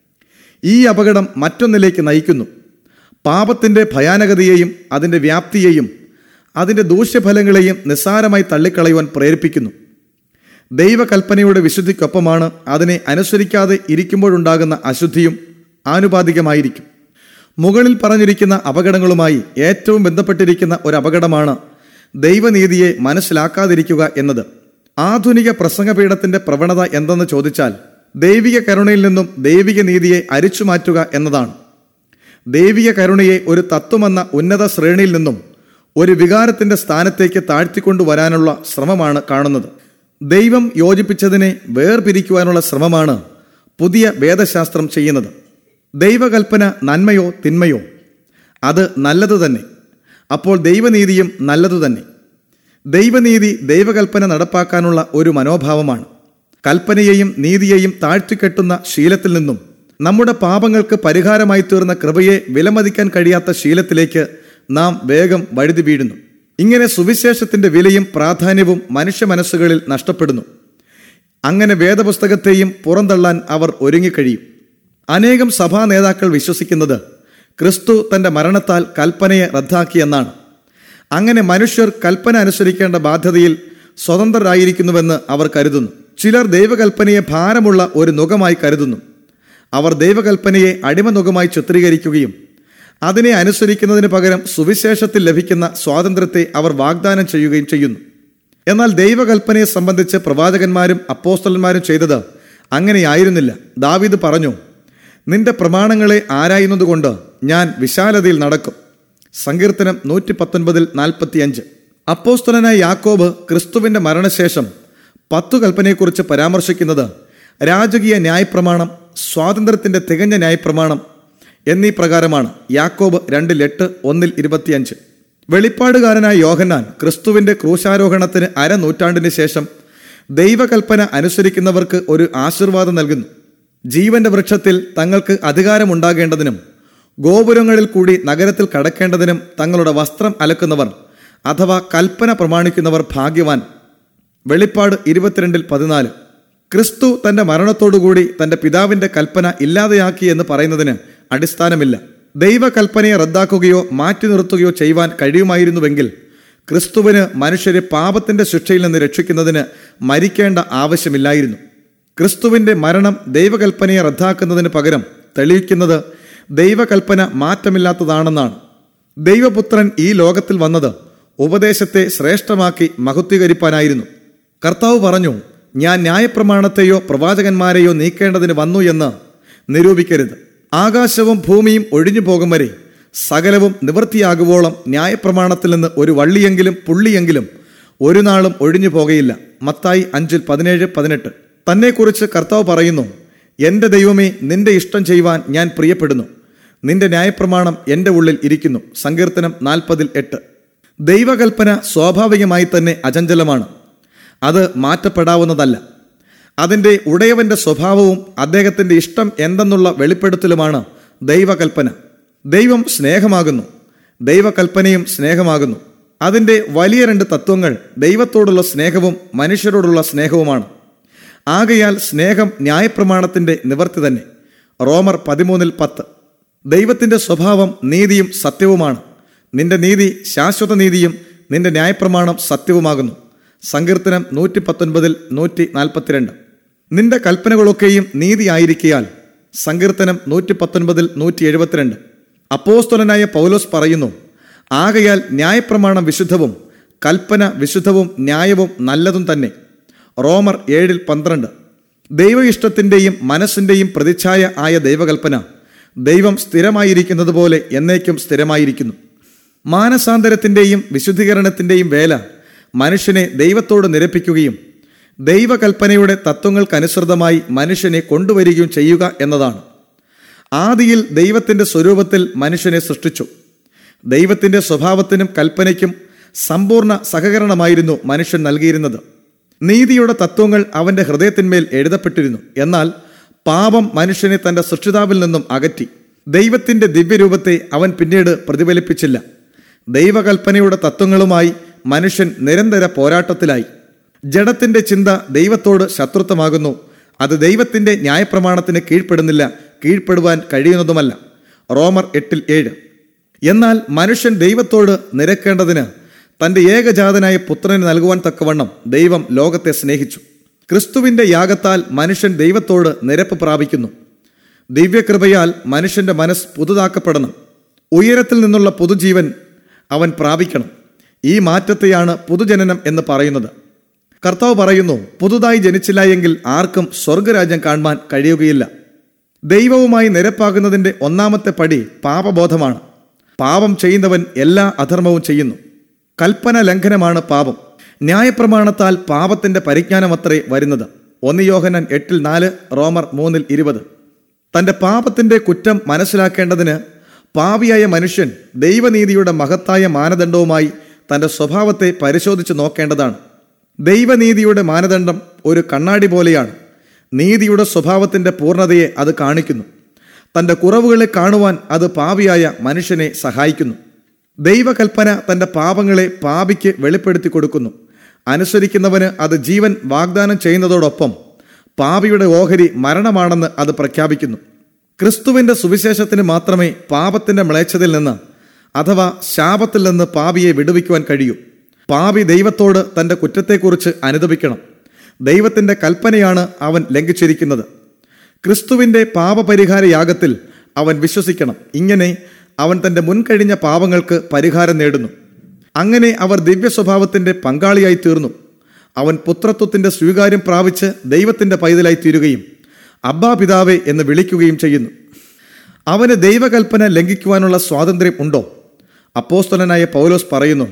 Speaker 1: ഈ അപകടം മറ്റൊന്നിലേക്ക് നയിക്കുന്നു പാപത്തിൻ്റെ ഭയാനകതയെയും അതിൻ്റെ വ്യാപ്തിയെയും അതിൻ്റെ ദൂഷ്യഫലങ്ങളെയും നിസ്സാരമായി തള്ളിക്കളയുവാൻ പ്രേരിപ്പിക്കുന്നു ദൈവകൽപ്പനയുടെ വിശുദ്ധിക്കൊപ്പമാണ് അതിനെ അനുസരിക്കാതെ ഇരിക്കുമ്പോഴുണ്ടാകുന്ന അശുദ്ധിയും ആനുപാതികമായിരിക്കും മുകളിൽ പറഞ്ഞിരിക്കുന്ന അപകടങ്ങളുമായി ഏറ്റവും ബന്ധപ്പെട്ടിരിക്കുന്ന ഒരു അപകടമാണ് ദൈവനീതിയെ മനസ്സിലാക്കാതിരിക്കുക എന്നത് ആധുനിക പ്രസംഗപീഠത്തിന്റെ പ്രവണത എന്തെന്ന് ചോദിച്ചാൽ ദൈവിക കരുണയിൽ നിന്നും ദൈവിക നീതിയെ അരിച്ചു മാറ്റുക എന്നതാണ് ദൈവിക കരുണയെ ഒരു തത്വമെന്ന ഉന്നത ശ്രേണിയിൽ നിന്നും ഒരു വികാരത്തിന്റെ സ്ഥാനത്തേക്ക് താഴ്ത്തിക്കൊണ്ടുവരാനുള്ള ശ്രമമാണ് കാണുന്നത് ദൈവം യോജിപ്പിച്ചതിനെ വേർപിരിക്കുവാനുള്ള ശ്രമമാണ് പുതിയ വേദശാസ്ത്രം ചെയ്യുന്നത് ദൈവകൽപ്പന നന്മയോ തിന്മയോ അത് നല്ലതു തന്നെ അപ്പോൾ ദൈവനീതിയും നല്ലതു തന്നെ ദൈവനീതി ദൈവകൽപ്പന നടപ്പാക്കാനുള്ള ഒരു മനോഭാവമാണ് കൽപ്പനയെയും നീതിയെയും താഴ്ത്തിക്കെട്ടുന്ന ശീലത്തിൽ നിന്നും നമ്മുടെ പാപങ്ങൾക്ക് പരിഹാരമായി തീർന്ന കൃപയെ വിലമതിക്കാൻ കഴിയാത്ത ശീലത്തിലേക്ക് നാം വേഗം വഴുതി വീഴുന്നു ഇങ്ങനെ സുവിശേഷത്തിന്റെ വിലയും പ്രാധാന്യവും മനുഷ്യ മനസ്സുകളിൽ നഷ്ടപ്പെടുന്നു അങ്ങനെ വേദപുസ്തകത്തെയും പുറന്തള്ളാൻ അവർ ഒരുങ്ങിക്കഴിയും അനേകം സഭാ നേതാക്കൾ വിശ്വസിക്കുന്നത് ക്രിസ്തു തന്റെ മരണത്താൽ കൽപ്പനയെ റദ്ദാക്കിയെന്നാണ് അങ്ങനെ മനുഷ്യർ കൽപ്പന അനുസരിക്കേണ്ട ബാധ്യതയിൽ സ്വതന്ത്രരായിരിക്കുന്നുവെന്ന് അവർ കരുതുന്നു ചിലർ ദൈവകൽപ്പനയെ ഭാരമുള്ള ഒരു നുഖമായി കരുതുന്നു അവർ ദൈവകൽപ്പനയെ അടിമനുഖമായി ചിത്രീകരിക്കുകയും അതിനെ അനുസരിക്കുന്നതിന് പകരം സുവിശേഷത്തിൽ ലഭിക്കുന്ന സ്വാതന്ത്ര്യത്തെ അവർ വാഗ്ദാനം ചെയ്യുകയും ചെയ്യുന്നു എന്നാൽ ദൈവകൽപ്പനയെ സംബന്ധിച്ച് പ്രവാചകന്മാരും അപ്പോസ്തലന്മാരും ചെയ്തത് അങ്ങനെയായിരുന്നില്ല ദാവീദ് പറഞ്ഞു നിന്റെ പ്രമാണങ്ങളെ ആരായുന്നതുകൊണ്ട് ഞാൻ വിശാലതയിൽ നടക്കും സങ്കീർത്തനം നൂറ്റി പത്തൊൻപതിൽ നാൽപ്പത്തിയഞ്ച് അപ്പോസ്തലനായ യാക്കോബ് ക്രിസ്തുവിന്റെ മരണശേഷം പത്തു കൽപ്പനയെക്കുറിച്ച് പരാമർശിക്കുന്നത് രാജകീയ ന്യായപ്രമാണം സ്വാതന്ത്ര്യത്തിന്റെ തികഞ്ഞ ന്യായപ്രമാണം എന്നീ പ്രകാരമാണ് യാക്കോബ് രണ്ടിൽ എട്ട് ഒന്നിൽ ഇരുപത്തിയഞ്ച് വെളിപ്പാടുകാരനായ യോഹന്നാൻ ക്രിസ്തുവിന്റെ ക്രൂശാരോഹണത്തിന് അരനൂറ്റാണ്ടിന് ശേഷം ദൈവകൽപ്പന അനുസരിക്കുന്നവർക്ക് ഒരു ആശീർവാദം നൽകുന്നു ജീവന്റെ വൃക്ഷത്തിൽ തങ്ങൾക്ക് അധികാരമുണ്ടാകേണ്ടതിനും ഗോപുരങ്ങളിൽ കൂടി നഗരത്തിൽ കടക്കേണ്ടതിനും തങ്ങളുടെ വസ്ത്രം അലക്കുന്നവർ അഥവാ കൽപ്പന പ്രമാണിക്കുന്നവർ ഭാഗ്യവാൻ വെളിപ്പാട് ഇരുപത്തിരണ്ടിൽ പതിനാല് ക്രിസ്തു തന്റെ മരണത്തോടുകൂടി തന്റെ പിതാവിന്റെ കൽപ്പന ഇല്ലാതെയാക്കി എന്ന് പറയുന്നതിന് അടിസ്ഥാനമില്ല ദൈവകൽപ്പനയെ റദ്ദാക്കുകയോ മാറ്റി നിർത്തുകയോ ചെയ്യുവാൻ കഴിയുമായിരുന്നുവെങ്കിൽ ക്രിസ്തുവിന് മനുഷ്യരെ പാപത്തിന്റെ ശിക്ഷയിൽ നിന്ന് രക്ഷിക്കുന്നതിന് മരിക്കേണ്ട ആവശ്യമില്ലായിരുന്നു ക്രിസ്തുവിന്റെ മരണം ദൈവകൽപ്പനയെ റദ്ദാക്കുന്നതിന് പകരം തെളിയിക്കുന്നത് ദൈവകൽപ്പന മാറ്റമില്ലാത്തതാണെന്നാണ് ദൈവപുത്രൻ ഈ ലോകത്തിൽ വന്നത് ഉപദേശത്തെ ശ്രേഷ്ഠമാക്കി മഹത്വീകരിപ്പാനായിരുന്നു കർത്താവ് പറഞ്ഞു ഞാൻ ന്യായപ്രമാണത്തെയോ പ്രവാചകന്മാരെയോ നീക്കേണ്ടതിന് വന്നു എന്ന് നിരൂപിക്കരുത് ആകാശവും ഭൂമിയും ഒഴിഞ്ഞു പോകും വരെ സകലവും നിവൃത്തിയാകുവോളം ന്യായപ്രമാണത്തിൽ നിന്ന് ഒരു വള്ളിയെങ്കിലും പുള്ളിയെങ്കിലും ഒരു നാളും ഒഴിഞ്ഞു പോകയില്ല മത്തായി അഞ്ചിൽ പതിനേഴ് പതിനെട്ട് തന്നെക്കുറിച്ച് കർത്താവ് പറയുന്നു എൻ്റെ ദൈവമേ നിന്റെ ഇഷ്ടം ചെയ്യുവാൻ ഞാൻ പ്രിയപ്പെടുന്നു നിന്റെ ന്യായപ്രമാണം എൻ്റെ ഉള്ളിൽ ഇരിക്കുന്നു സങ്കീർത്തനം നാൽപ്പതിൽ എട്ട് ദൈവകൽപ്പന സ്വാഭാവികമായി തന്നെ അചഞ്ചലമാണ് അത് മാറ്റപ്പെടാവുന്നതല്ല അതിൻ്റെ ഉടയവന്റെ സ്വഭാവവും അദ്ദേഹത്തിൻ്റെ ഇഷ്ടം എന്തെന്നുള്ള വെളിപ്പെടുത്തലുമാണ് ദൈവകൽപ്പന ദൈവം സ്നേഹമാകുന്നു ദൈവകൽപ്പനയും സ്നേഹമാകുന്നു അതിൻ്റെ വലിയ രണ്ട് തത്വങ്ങൾ ദൈവത്തോടുള്ള സ്നേഹവും മനുഷ്യരോടുള്ള സ്നേഹവുമാണ് ആകയാൽ സ്നേഹം ന്യായപ്രമാണത്തിന്റെ നിവർത്തി തന്നെ റോമർ പതിമൂന്നിൽ പത്ത് ദൈവത്തിന്റെ സ്വഭാവം നീതിയും സത്യവുമാണ് നിന്റെ നീതി ശാശ്വത നീതിയും നിന്റെ ന്യായപ്രമാണം സത്യവുമാകുന്നു സങ്കീർത്തനം നൂറ്റി പത്തൊൻപതിൽ നൂറ്റി നാൽപ്പത്തിരണ്ട് നിന്റെ കൽപ്പനകളൊക്കെയും നീതിയായിരിക്കയാൽ സങ്കീർത്തനം നൂറ്റി പത്തൊൻപതിൽ നൂറ്റി എഴുപത്തിരണ്ട് അപ്പോസ്തലനായ പൗലോസ് പറയുന്നു ആകയാൽ ന്യായപ്രമാണം വിശുദ്ധവും കൽപ്പന വിശുദ്ധവും ന്യായവും നല്ലതും തന്നെ റോമർ ഏഴിൽ പന്ത്രണ്ട് ദൈവ ഇഷ്ടത്തിൻ്റെയും മനസ്സിൻ്റെയും പ്രതിച്ഛായ ആയ ദൈവകൽപ്പന ദൈവം സ്ഥിരമായിരിക്കുന്നത് പോലെ എന്നേക്കും സ്ഥിരമായിരിക്കുന്നു മാനസാന്തരത്തിൻ്റെയും വിശുദ്ധീകരണത്തിൻ്റെയും വേല മനുഷ്യനെ ദൈവത്തോട് നിരപ്പിക്കുകയും ദൈവകൽപ്പനയുടെ തത്വങ്ങൾക്കനുസൃതമായി മനുഷ്യനെ കൊണ്ടുവരികയും ചെയ്യുക എന്നതാണ് ആദിയിൽ ദൈവത്തിൻ്റെ സ്വരൂപത്തിൽ മനുഷ്യനെ സൃഷ്ടിച്ചു ദൈവത്തിൻ്റെ സ്വഭാവത്തിനും കൽപ്പനയ്ക്കും സമ്പൂർണ്ണ സഹകരണമായിരുന്നു മനുഷ്യൻ നൽകിയിരുന്നത് നീതിയുടെ തത്വങ്ങൾ അവന്റെ ഹൃദയത്തിന്മേൽ എഴുതപ്പെട്ടിരുന്നു എന്നാൽ പാപം മനുഷ്യനെ തന്റെ സൃഷ്ടിതാവിൽ നിന്നും അകറ്റി ദൈവത്തിന്റെ ദിവ്യരൂപത്തെ അവൻ പിന്നീട് പ്രതിഫലിപ്പിച്ചില്ല ദൈവകൽപ്പനയുടെ തത്വങ്ങളുമായി മനുഷ്യൻ നിരന്തര പോരാട്ടത്തിലായി ജഡത്തിന്റെ ചിന്ത ദൈവത്തോട് ശത്രുത്വമാകുന്നു അത് ദൈവത്തിന്റെ ന്യായപ്രമാണത്തിന് കീഴ്പ്പെടുന്നില്ല കീഴ്പ്പെടുവാൻ കഴിയുന്നതുമല്ല റോമർ എട്ടിൽ ഏഴ് എന്നാൽ മനുഷ്യൻ ദൈവത്തോട് നിരക്കേണ്ടതിന് തന്റെ ഏകജാതനായ പുത്രന് നൽകുവാൻ തക്കവണ്ണം ദൈവം ലോകത്തെ സ്നേഹിച്ചു ക്രിസ്തുവിന്റെ യാഗത്താൽ മനുഷ്യൻ ദൈവത്തോട് നിരപ്പ് പ്രാപിക്കുന്നു ദിവ്യകൃപയാൽ മനുഷ്യന്റെ മനസ്സ് പുതുതാക്കപ്പെടണം ഉയരത്തിൽ നിന്നുള്ള പുതുജീവൻ അവൻ പ്രാപിക്കണം ഈ മാറ്റത്തെയാണ് പുതുജനനം എന്ന് പറയുന്നത് കർത്താവ് പറയുന്നു പുതുതായി ജനിച്ചില്ല എങ്കിൽ ആർക്കും സ്വർഗരാജ്യം കാണുവാൻ കഴിയുകയില്ല ദൈവവുമായി നിരപ്പാകുന്നതിന്റെ ഒന്നാമത്തെ പടി പാപബോധമാണ് പാപം ചെയ്യുന്നവൻ എല്ലാ അധർമ്മവും ചെയ്യുന്നു കൽപ്പന ലംഘനമാണ് പാപം ന്യായപ്രമാണത്താൽ പാപത്തിന്റെ പരിജ്ഞാനമത്രേ വരുന്നത് ഒന്ന് യോഹനൻ എട്ടിൽ നാല് റോമർ മൂന്നിൽ ഇരുപത് തന്റെ പാപത്തിന്റെ കുറ്റം മനസ്സിലാക്കേണ്ടതിന് പാപിയായ മനുഷ്യൻ ദൈവനീതിയുടെ മഹത്തായ മാനദണ്ഡവുമായി തന്റെ സ്വഭാവത്തെ പരിശോധിച്ച് നോക്കേണ്ടതാണ് ദൈവനീതിയുടെ മാനദണ്ഡം ഒരു കണ്ണാടി പോലെയാണ് നീതിയുടെ സ്വഭാവത്തിന്റെ പൂർണ്ണതയെ അത് കാണിക്കുന്നു തന്റെ കുറവുകളെ കാണുവാൻ അത് പാപിയായ മനുഷ്യനെ സഹായിക്കുന്നു ദൈവകൽപ്പന തന്റെ പാപങ്ങളെ പാപിക്ക് വെളിപ്പെടുത്തി കൊടുക്കുന്നു അനുസരിക്കുന്നവന് അത് ജീവൻ വാഗ്ദാനം ചെയ്യുന്നതോടൊപ്പം പാപിയുടെ ഓഹരി മരണമാണെന്ന് അത് പ്രഖ്യാപിക്കുന്നു ക്രിസ്തുവിന്റെ സുവിശേഷത്തിന് മാത്രമേ പാപത്തിന്റെ മ്ലേച്ഛതയിൽ നിന്ന് അഥവാ ശാപത്തിൽ നിന്ന് പാപിയെ വിടുവിക്കുവാൻ കഴിയൂ പാപി ദൈവത്തോട് തന്റെ കുറ്റത്തെക്കുറിച്ച് അനുദപിക്കണം ദൈവത്തിന്റെ കൽപ്പനയാണ് അവൻ ലംഘിച്ചിരിക്കുന്നത് ക്രിസ്തുവിന്റെ പാപപരിഹാര യാഗത്തിൽ അവൻ വിശ്വസിക്കണം ഇങ്ങനെ അവൻ തന്റെ മുൻകഴിഞ്ഞ പാപങ്ങൾക്ക് പരിഹാരം നേടുന്നു അങ്ങനെ അവർ ദിവ്യ സ്വഭാവത്തിന്റെ പങ്കാളിയായി തീർന്നു അവൻ പുത്രത്വത്തിന്റെ സ്വീകാര്യം പ്രാപിച്ച് ദൈവത്തിന്റെ പൈതലായി തീരുകയും അബ്ബാ പിതാവേ എന്ന് വിളിക്കുകയും ചെയ്യുന്നു അവന് ദൈവകൽപ്പന ലംഘിക്കുവാനുള്ള സ്വാതന്ത്ര്യം ഉണ്ടോ അപ്പോസ്തലനായ പൗലോസ് പറയുന്നു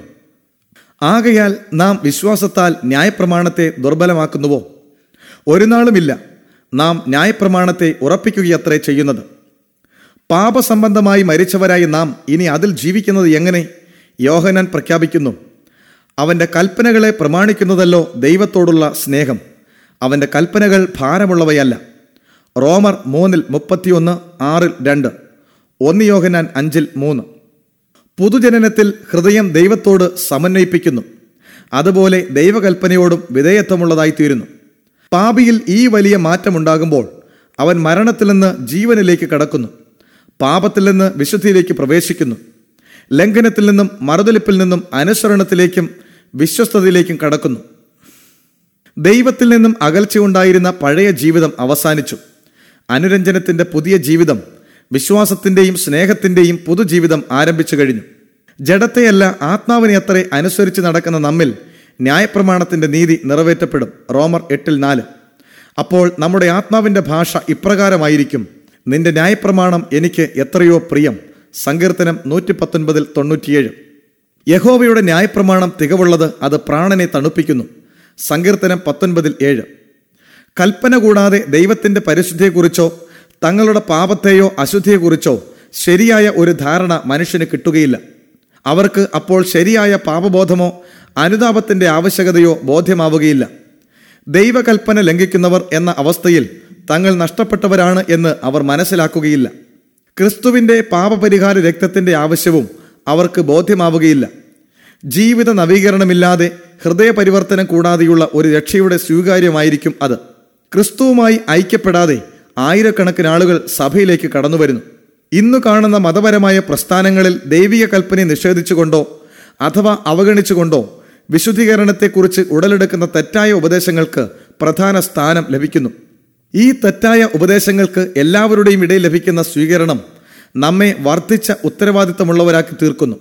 Speaker 1: ആകയാൽ നാം വിശ്വാസത്താൽ ന്യായപ്രമാണത്തെ ദുർബലമാക്കുന്നുവോ ഒരു നാളുമില്ല നാം ന്യായപ്രമാണത്തെ ഉറപ്പിക്കുകയത്രേ ചെയ്യുന്നത് പാപസംബന്ധമായി മരിച്ചവരായി നാം ഇനി അതിൽ ജീവിക്കുന്നത് എങ്ങനെ യോഹനാൻ പ്രഖ്യാപിക്കുന്നു അവന്റെ കൽപ്പനകളെ പ്രമാണിക്കുന്നതല്ലോ ദൈവത്തോടുള്ള സ്നേഹം അവന്റെ കൽപ്പനകൾ ഭാരമുള്ളവയല്ല റോമർ മൂന്നിൽ മുപ്പത്തിയൊന്ന് ആറിൽ രണ്ട് ഒന്ന് യോഹനാൻ അഞ്ചിൽ മൂന്ന് പുതുജനനത്തിൽ ഹൃദയം ദൈവത്തോട് സമന്വയിപ്പിക്കുന്നു അതുപോലെ ദൈവകൽപ്പനയോടും വിധേയത്വമുള്ളതായി തീരുന്നു പാപിയിൽ ഈ വലിയ മാറ്റമുണ്ടാകുമ്പോൾ അവൻ മരണത്തിൽ നിന്ന് ജീവനിലേക്ക് കടക്കുന്നു പാപത്തിൽ നിന്ന് വിശുദ്ധിയിലേക്ക് പ്രവേശിക്കുന്നു ലംഘനത്തിൽ നിന്നും മറുതലിപ്പിൽ നിന്നും അനുസരണത്തിലേക്കും വിശ്വസ്തതയിലേക്കും കടക്കുന്നു ദൈവത്തിൽ നിന്നും അകൽച്ചയുണ്ടായിരുന്ന പഴയ ജീവിതം അവസാനിച്ചു അനുരഞ്ജനത്തിന്റെ പുതിയ ജീവിതം വിശ്വാസത്തിന്റെയും സ്നേഹത്തിന്റെയും പുതുജീവിതം ആരംഭിച്ചു കഴിഞ്ഞു ജഡത്തെയല്ല ആത്മാവിനെ അത്രേ അനുസരിച്ച് നടക്കുന്ന നമ്മിൽ ന്യായപ്രമാണത്തിന്റെ നീതി നിറവേറ്റപ്പെടും റോമർ എട്ടിൽ നാല് അപ്പോൾ നമ്മുടെ ആത്മാവിന്റെ ഭാഷ ഇപ്രകാരമായിരിക്കും നിന്റെ ന്യായപ്രമാണം എനിക്ക് എത്രയോ പ്രിയം സങ്കീർത്തനം നൂറ്റി പത്തൊൻപതിൽ തൊണ്ണൂറ്റിയേഴ് യഹോവയുടെ ന്യായപ്രമാണം തികവുള്ളത് അത് പ്രാണനെ തണുപ്പിക്കുന്നു സങ്കീർത്തനം പത്തൊൻപതിൽ ഏഴ് കൽപ്പന കൂടാതെ ദൈവത്തിന്റെ പരിശുദ്ധിയെക്കുറിച്ചോ തങ്ങളുടെ പാപത്തെയോ അശുദ്ധിയെക്കുറിച്ചോ ശരിയായ ഒരു ധാരണ മനുഷ്യന് കിട്ടുകയില്ല അവർക്ക് അപ്പോൾ ശരിയായ പാപബോധമോ അനുതാപത്തിന്റെ ആവശ്യകതയോ ബോധ്യമാവുകയില്ല ദൈവകൽപ്പന ലംഘിക്കുന്നവർ എന്ന അവസ്ഥയിൽ തങ്ങൾ നഷ്ടപ്പെട്ടവരാണ് എന്ന് അവർ മനസ്സിലാക്കുകയില്ല ക്രിസ്തുവിന്റെ പാപപരിഹാര രക്തത്തിന്റെ ആവശ്യവും അവർക്ക് ബോധ്യമാവുകയില്ല ജീവിത നവീകരണമില്ലാതെ ഹൃദയപരിവർത്തനം കൂടാതെയുള്ള ഒരു രക്ഷയുടെ സ്വീകാര്യമായിരിക്കും അത് ക്രിസ്തുവുമായി ഐക്യപ്പെടാതെ ആയിരക്കണക്കിന് ആളുകൾ സഭയിലേക്ക് കടന്നു വരുന്നു ഇന്നു കാണുന്ന മതപരമായ പ്രസ്ഥാനങ്ങളിൽ ദൈവിക കൽപ്പനയെ നിഷേധിച്ചുകൊണ്ടോ അഥവാ അവഗണിച്ചുകൊണ്ടോ വിശുദ്ധീകരണത്തെക്കുറിച്ച് ഉടലെടുക്കുന്ന തെറ്റായ ഉപദേശങ്ങൾക്ക് പ്രധാന സ്ഥാനം ലഭിക്കുന്നു ഈ തെറ്റായ ഉപദേശങ്ങൾക്ക് എല്ലാവരുടെയും ഇടയിൽ ലഭിക്കുന്ന സ്വീകരണം നമ്മെ വർദ്ധിച്ച ഉത്തരവാദിത്തമുള്ളവരാക്കി തീർക്കുന്നു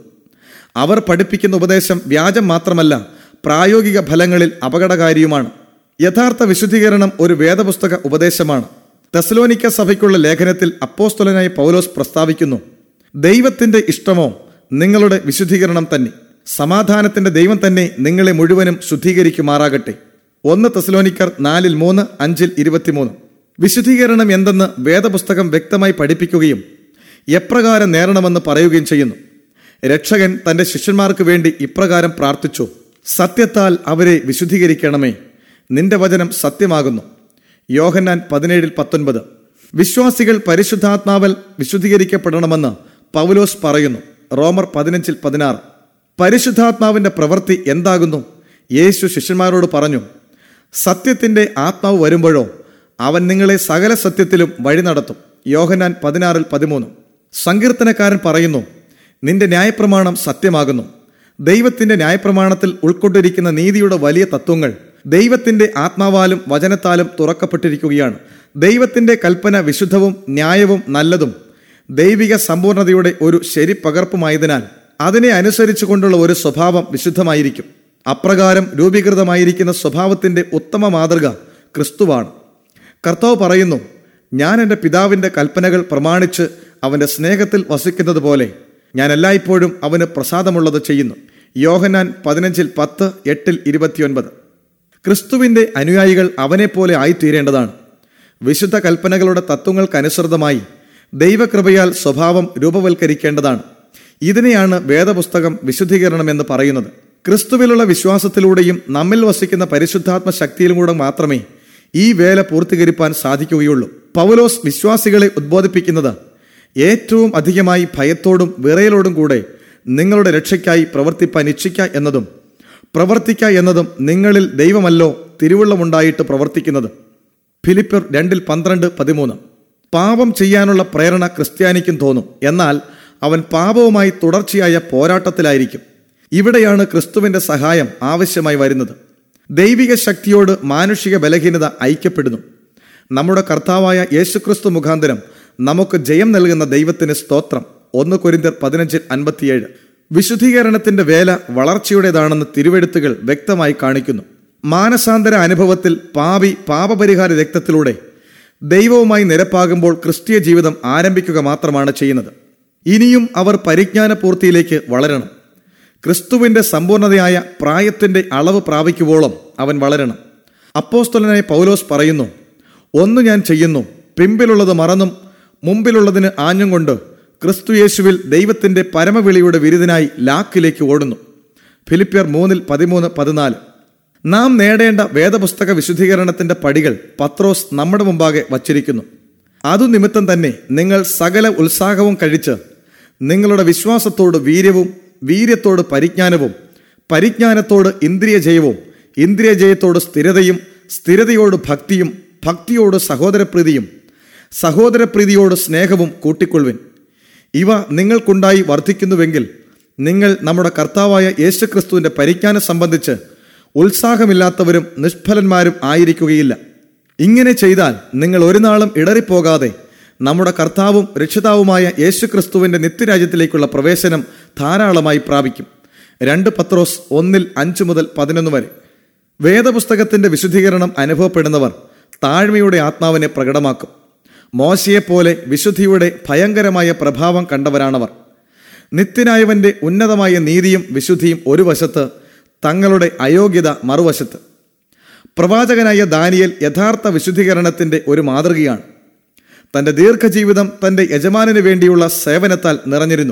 Speaker 1: അവർ പഠിപ്പിക്കുന്ന ഉപദേശം വ്യാജം മാത്രമല്ല പ്രായോഗിക ഫലങ്ങളിൽ അപകടകാരിയുമാണ് യഥാർത്ഥ വിശുദ്ധീകരണം ഒരു വേദപുസ്തക ഉപദേശമാണ് തെസലോനിക്ക സഭയ്ക്കുള്ള ലേഖനത്തിൽ അപ്പോസ്തലനായ പൗലോസ് പ്രസ്താവിക്കുന്നു ദൈവത്തിന്റെ ഇഷ്ടമോ നിങ്ങളുടെ വിശുദ്ധീകരണം തന്നെ സമാധാനത്തിന്റെ ദൈവം തന്നെ നിങ്ങളെ മുഴുവനും ശുദ്ധീകരിക്കുമാറാകട്ടെ ഒന്ന് തെസലോനിക്കർ നാലിൽ മൂന്ന് അഞ്ചിൽ ഇരുപത്തിമൂന്ന് വിശുദ്ധീകരണം എന്തെന്ന് വേദപുസ്തകം വ്യക്തമായി പഠിപ്പിക്കുകയും എപ്രകാരം നേരണമെന്ന് പറയുകയും ചെയ്യുന്നു രക്ഷകൻ തന്റെ ശിഷ്യന്മാർക്ക് വേണ്ടി ഇപ്രകാരം പ്രാർത്ഥിച്ചു സത്യത്താൽ അവരെ വിശുദ്ധീകരിക്കണമേ നിന്റെ വചനം സത്യമാകുന്നു യോഹന്നാൻ പതിനേഴിൽ പത്തൊൻപത് വിശ്വാസികൾ പരിശുദ്ധാത്മാവൽ വിശുദ്ധീകരിക്കപ്പെടണമെന്ന് പൗലോസ് പറയുന്നു റോമർ പതിനഞ്ചിൽ പതിനാറ് പരിശുദ്ധാത്മാവിന്റെ പ്രവൃത്തി എന്താകുന്നു യേശു ശിഷ്യന്മാരോട് പറഞ്ഞു സത്യത്തിന്റെ ആത്മാവ് വരുമ്പോഴോ അവൻ നിങ്ങളെ സകല സത്യത്തിലും വഴി നടത്തും യോഹനാൻ പതിനാറിൽ പതിമൂന്ന് സങ്കീർത്തനക്കാരൻ പറയുന്നു നിന്റെ ന്യായപ്രമാണം സത്യമാകുന്നു ദൈവത്തിന്റെ ന്യായപ്രമാണത്തിൽ ഉൾക്കൊണ്ടിരിക്കുന്ന നീതിയുടെ വലിയ തത്വങ്ങൾ ദൈവത്തിന്റെ ആത്മാവാലും വചനത്താലും തുറക്കപ്പെട്ടിരിക്കുകയാണ് ദൈവത്തിന്റെ കൽപ്പന വിശുദ്ധവും ന്യായവും നല്ലതും ദൈവിക സമ്പൂർണതയുടെ ഒരു ശരി പകർപ്പുമായതിനാൽ അതിനെ അനുസരിച്ചുകൊണ്ടുള്ള ഒരു സ്വഭാവം വിശുദ്ധമായിരിക്കും അപ്രകാരം രൂപീകൃതമായിരിക്കുന്ന സ്വഭാവത്തിന്റെ ഉത്തമ മാതൃക ക്രിസ്തുവാണ് കർത്താവ് പറയുന്നു ഞാൻ എൻ്റെ പിതാവിൻ്റെ കൽപ്പനകൾ പ്രമാണിച്ച് അവൻ്റെ സ്നേഹത്തിൽ വസിക്കുന്നത് പോലെ ഞാൻ എല്ലായ്പ്പോഴും അവന് പ്രസാദമുള്ളത് ചെയ്യുന്നു യോഹനാൻ പതിനഞ്ചിൽ പത്ത് എട്ടിൽ ഇരുപത്തിയൊൻപത് ക്രിസ്തുവിൻ്റെ അനുയായികൾ അവനെപ്പോലെ ആയിത്തീരേണ്ടതാണ് വിശുദ്ധ കൽപ്പനകളുടെ തത്വങ്ങൾക്കനുസൃതമായി ദൈവകൃപയാൽ സ്വഭാവം രൂപവൽക്കരിക്കേണ്ടതാണ് ഇതിനെയാണ് വേദപുസ്തകം വിശുദ്ധീകരണം എന്ന് പറയുന്നത് ക്രിസ്തുവിലുള്ള വിശ്വാസത്തിലൂടെയും നമ്മിൽ വസിക്കുന്ന പരിശുദ്ധാത്മ ശക്തിയിലൂടെ മാത്രമേ ഈ വേല പൂർത്തീകരിപ്പാൻ സാധിക്കുകയുള്ളൂ പൗലോസ് വിശ്വാസികളെ ഉദ്ബോധിപ്പിക്കുന്നത് ഏറ്റവും അധികമായി ഭയത്തോടും വിറയലോടും കൂടെ നിങ്ങളുടെ രക്ഷയ്ക്കായി പ്രവർത്തിപ്പാൻ ഇച്ഛിക്ക എന്നതും പ്രവർത്തിക്ക എന്നതും നിങ്ങളിൽ ദൈവമല്ലോ തിരുവുള്ളമുണ്ടായിട്ട് പ്രവർത്തിക്കുന്നത് ഫിലിപ്പർ രണ്ടിൽ പന്ത്രണ്ട് പതിമൂന്ന് പാപം ചെയ്യാനുള്ള പ്രേരണ ക്രിസ്ത്യാനിക്കും തോന്നും എന്നാൽ അവൻ പാപവുമായി തുടർച്ചയായ പോരാട്ടത്തിലായിരിക്കും ഇവിടെയാണ് ക്രിസ്തുവിന്റെ സഹായം ആവശ്യമായി വരുന്നത് ദൈവിക ശക്തിയോട് മാനുഷിക ബലഹീനത ഐക്യപ്പെടുന്നു നമ്മുടെ കർത്താവായ യേശുക്രിസ്തു മുഖാന്തരം നമുക്ക് ജയം നൽകുന്ന ദൈവത്തിന് സ്തോത്രം ഒന്ന് കൊരിന്തിയർ പതിനഞ്ചിൽ അൻപത്തിയേഴ് വിശുദ്ധീകരണത്തിന്റെ വേല വളർച്ചയുടേതാണെന്ന് തിരുവെഴുത്തുകൾ വ്യക്തമായി കാണിക്കുന്നു മാനസാന്തര അനുഭവത്തിൽ പാപി പാപപരിഹാര രക്തത്തിലൂടെ ദൈവവുമായി നിരപ്പാകുമ്പോൾ ക്രിസ്തീയ ജീവിതം ആരംഭിക്കുക മാത്രമാണ് ചെയ്യുന്നത് ഇനിയും അവർ പരിജ്ഞാന പൂർത്തിയിലേക്ക് വളരണം ക്രിസ്തുവിന്റെ സമ്പൂർണതയായ പ്രായത്തിന്റെ അളവ് പ്രാപിക്കുവോളം അവൻ വളരണം അപ്പോസ്തലനായ പൗലോസ് പറയുന്നു ഒന്ന് ഞാൻ ചെയ്യുന്നു പിമ്പിലുള്ളത് മറന്നും മുമ്പിലുള്ളതിന് ആഞ്ഞും കൊണ്ട് ക്രിസ്തു യേശുവിൽ ദൈവത്തിന്റെ പരമവിളിയുടെ വിരുദിനായി ലാക്കിലേക്ക് ഓടുന്നു ഫിലിപ്പിയർ മൂന്നിൽ പതിമൂന്ന് പതിനാല് നാം നേടേണ്ട വേദപുസ്തക വിശുദ്ധീകരണത്തിന്റെ പടികൾ പത്രോസ് നമ്മുടെ മുമ്പാകെ വച്ചിരിക്കുന്നു അതു നിമിത്തം തന്നെ നിങ്ങൾ സകല ഉത്സാഹവും കഴിച്ച് നിങ്ങളുടെ വിശ്വാസത്തോട് വീര്യവും വീര്യത്തോട് പരിജ്ഞാനവും പരിജ്ഞാനത്തോട് ഇന്ദ്രിയജയവും ഇന്ദ്രിയജയത്തോട് സ്ഥിരതയും സ്ഥിരതയോട് ഭക്തിയും ഭക്തിയോട് സഹോദരപ്രീതിയും സഹോദരപ്രീതിയോട് സ്നേഹവും കൂട്ടിക്കൊള്ളുവിൻ ഇവ നിങ്ങൾക്കുണ്ടായി വർദ്ധിക്കുന്നുവെങ്കിൽ നിങ്ങൾ നമ്മുടെ കർത്താവായ യേശുക്രിസ്തുവിന്റെ പരിജ്ഞാനം സംബന്ധിച്ച് ഉത്സാഹമില്ലാത്തവരും നിഷ്ഫലന്മാരും ആയിരിക്കുകയില്ല ഇങ്ങനെ ചെയ്താൽ നിങ്ങൾ ഒരു നാളും ഇടറിപ്പോകാതെ നമ്മുടെ കർത്താവും രക്ഷിതാവുമായ യേശുക്രിസ്തുവിന്റെ നിത്യരാജ്യത്തിലേക്കുള്ള പ്രവേശനം ധാരാളമായി പ്രാപിക്കും രണ്ട് പത്രോസ് ഒന്നിൽ അഞ്ച് മുതൽ പതിനൊന്ന് വരെ വേദപുസ്തകത്തിന്റെ വിശുദ്ധീകരണം അനുഭവപ്പെടുന്നവർ താഴ്മയുടെ ആത്മാവിനെ പ്രകടമാക്കും മോശയെപ്പോലെ വിശുദ്ധിയുടെ ഭയങ്കരമായ പ്രഭാവം കണ്ടവരാണവർ നിത്യനായവന്റെ ഉന്നതമായ നീതിയും വിശുദ്ധിയും ഒരു വശത്ത് തങ്ങളുടെ അയോഗ്യത മറുവശത്ത് പ്രവാചകനായ ദാനിയൽ യഥാർത്ഥ വിശുദ്ധീകരണത്തിന്റെ ഒരു മാതൃകയാണ് തന്റെ ദീർഘജീവിതം തന്റെ യജമാനന് വേണ്ടിയുള്ള സേവനത്താൽ നിറഞ്ഞിരുന്നു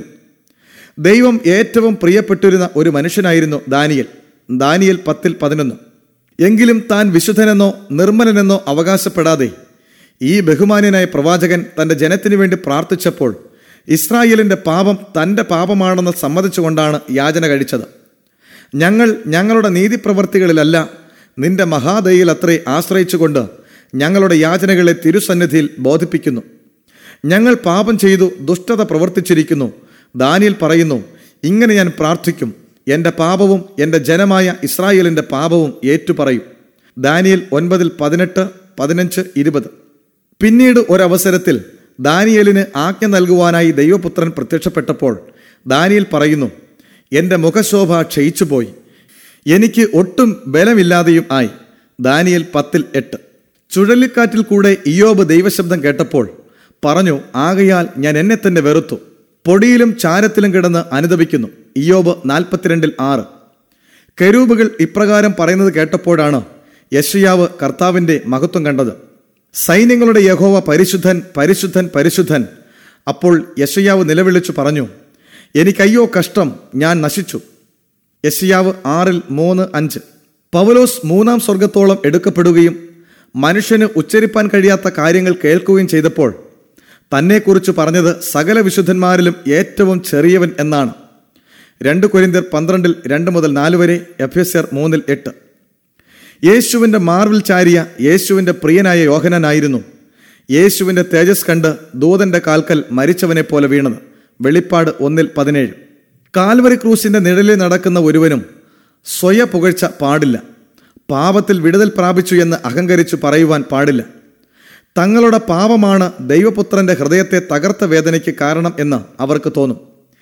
Speaker 1: ദൈവം ഏറ്റവും പ്രിയപ്പെട്ടിരുന്ന ഒരു മനുഷ്യനായിരുന്നു ദാനിയൽ ദാനിയൽ പത്തിൽ പതിനൊന്ന് എങ്കിലും താൻ വിശുദ്ധനെന്നോ നിർമ്മലനെന്നോ അവകാശപ്പെടാതെ ഈ ബഹുമാന്യനായ പ്രവാചകൻ തന്റെ ജനത്തിനു വേണ്ടി പ്രാർത്ഥിച്ചപ്പോൾ ഇസ്രായേലിന്റെ പാപം തന്റെ പാപമാണെന്ന് സമ്മതിച്ചുകൊണ്ടാണ് യാചന കഴിച്ചത് ഞങ്ങൾ ഞങ്ങളുടെ നീതിപ്രവർത്തികളിലല്ല നിന്റെ മഹാദയിൽ അത്രേ ആശ്രയിച്ചുകൊണ്ട് ഞങ്ങളുടെ യാചനകളെ തിരുസന്നിധിയിൽ ബോധിപ്പിക്കുന്നു ഞങ്ങൾ പാപം ചെയ്തു ദുഷ്ടത പ്രവർത്തിച്ചിരിക്കുന്നു ദാനിയൽ പറയുന്നു ഇങ്ങനെ ഞാൻ പ്രാർത്ഥിക്കും എൻ്റെ പാപവും എൻ്റെ ജനമായ ഇസ്രായേലിൻ്റെ പാപവും ഏറ്റുപറയും ദാനിയൽ ഒൻപതിൽ പതിനെട്ട് പതിനഞ്ച് ഇരുപത് പിന്നീട് ഒരവസരത്തിൽ ദാനിയലിന് ആജ്ഞ നൽകുവാനായി ദൈവപുത്രൻ പ്രത്യക്ഷപ്പെട്ടപ്പോൾ ദാനിയൽ പറയുന്നു എൻ്റെ മുഖശോഭ ക്ഷയിച്ചുപോയി എനിക്ക് ഒട്ടും ബലമില്ലാതെയും ആയി ദാനിയൽ പത്തിൽ എട്ട് ചുഴലിക്കാറ്റിൽ കൂടെ ഇയോബ് ദൈവശബ്ദം കേട്ടപ്പോൾ പറഞ്ഞു ആകയാൽ ഞാൻ എന്നെ തന്നെ വെറുത്തു പൊടിയിലും ചാരത്തിലും കിടന്ന് അനുദപിക്കുന്നു ഇയോബ് നാൽപ്പത്തിരണ്ടിൽ ആറ് കരൂബുകൾ ഇപ്രകാരം പറയുന്നത് കേട്ടപ്പോഴാണ് യശയാവ് കർത്താവിന്റെ മഹത്വം കണ്ടത് സൈന്യങ്ങളുടെ യഹോവ പരിശുദ്ധൻ പരിശുദ്ധൻ പരിശുദ്ധൻ അപ്പോൾ യശയാവ് നിലവിളിച്ചു പറഞ്ഞു എനിക്കയ്യോ കഷ്ടം ഞാൻ നശിച്ചു യശയാവ് ആറിൽ മൂന്ന് അഞ്ച് പൗലോസ് മൂന്നാം സ്വർഗത്തോളം എടുക്കപ്പെടുകയും മനുഷ്യന് ഉച്ചരിപ്പാൻ കഴിയാത്ത കാര്യങ്ങൾ കേൾക്കുകയും ചെയ്തപ്പോൾ തന്നെക്കുറിച്ച് പറഞ്ഞത് സകല വിശുദ്ധന്മാരിലും ഏറ്റവും ചെറിയവൻ എന്നാണ് രണ്ട് കൊരിന്തിയർ പന്ത്രണ്ടിൽ രണ്ട് മുതൽ നാല് വരെ എഫ് എസ് ആർ മൂന്നിൽ എട്ട് യേശുവിൻ്റെ മാർവിൽ ചാരിയ യേശുവിൻ്റെ പ്രിയനായ യോഹനനായിരുന്നു യേശുവിൻ്റെ തേജസ് കണ്ട് ദൂതന്റെ കാൽക്കൽ മരിച്ചവനെ പോലെ വീണത് വെളിപ്പാട് ഒന്നിൽ പതിനേഴ് കാൽവരി ക്രൂസിന്റെ നിഴലിൽ നടക്കുന്ന ഒരുവനും സ്വയ പുകഴ്ച പാടില്ല പാപത്തിൽ വിടുതൽ പ്രാപിച്ചു എന്ന് അഹങ്കരിച്ചു പറയുവാൻ പാടില്ല തങ്ങളുടെ പാപമാണ് ദൈവപുത്രന്റെ ഹൃദയത്തെ തകർത്ത വേദനയ്ക്ക് കാരണം എന്ന് അവർക്ക് തോന്നും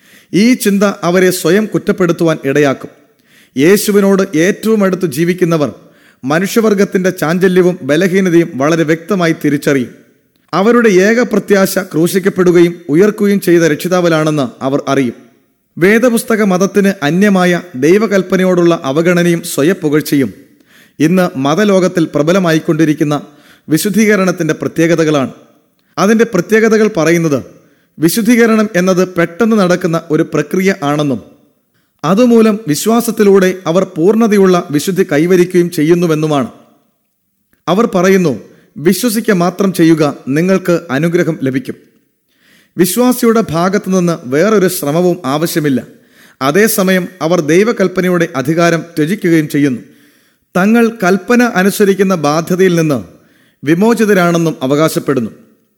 Speaker 1: ഈ ചിന്ത അവരെ സ്വയം കുറ്റപ്പെടുത്തുവാൻ ഇടയാക്കും യേശുവിനോട് ഏറ്റവും അടുത്ത് ജീവിക്കുന്നവർ മനുഷ്യവർഗത്തിന്റെ ചാഞ്ചല്യവും ബലഹീനതയും വളരെ വ്യക്തമായി തിരിച്ചറിയും അവരുടെ ഏക പ്രത്യാശ ക്രൂശിക്കപ്പെടുകയും ഉയർക്കുകയും ചെയ്ത രക്ഷിതാവലാണെന്ന് അവർ അറിയും വേദപുസ്തക മതത്തിന് അന്യമായ ദൈവകൽപ്പനയോടുള്ള അവഗണനയും സ്വയപ്പുകഴ്ചയും ഇന്ന് മതലോകത്തിൽ പ്രബലമായിക്കൊണ്ടിരിക്കുന്ന വിശുദ്ധീകരണത്തിന്റെ പ്രത്യേകതകളാണ് അതിന്റെ പ്രത്യേകതകൾ പറയുന്നത് വിശുദ്ധീകരണം എന്നത് പെട്ടെന്ന് നടക്കുന്ന ഒരു പ്രക്രിയ ആണെന്നും അതുമൂലം വിശ്വാസത്തിലൂടെ അവർ പൂർണ്ണതയുള്ള വിശുദ്ധി കൈവരിക്കുകയും ചെയ്യുന്നുവെന്നുമാണ് അവർ പറയുന്നു വിശ്വസിക്ക മാത്രം ചെയ്യുക നിങ്ങൾക്ക് അനുഗ്രഹം ലഭിക്കും വിശ്വാസിയുടെ ഭാഗത്തു നിന്ന് വേറൊരു ശ്രമവും ആവശ്യമില്ല അതേസമയം അവർ ദൈവകൽപ്പനയുടെ അധികാരം ത്യജിക്കുകയും ചെയ്യുന്നു തങ്ങൾ കൽപ്പന അനുസരിക്കുന്ന ബാധ്യതയിൽ നിന്ന് വിമോചിതരാണെന്നും അവകാശപ്പെടുന്നു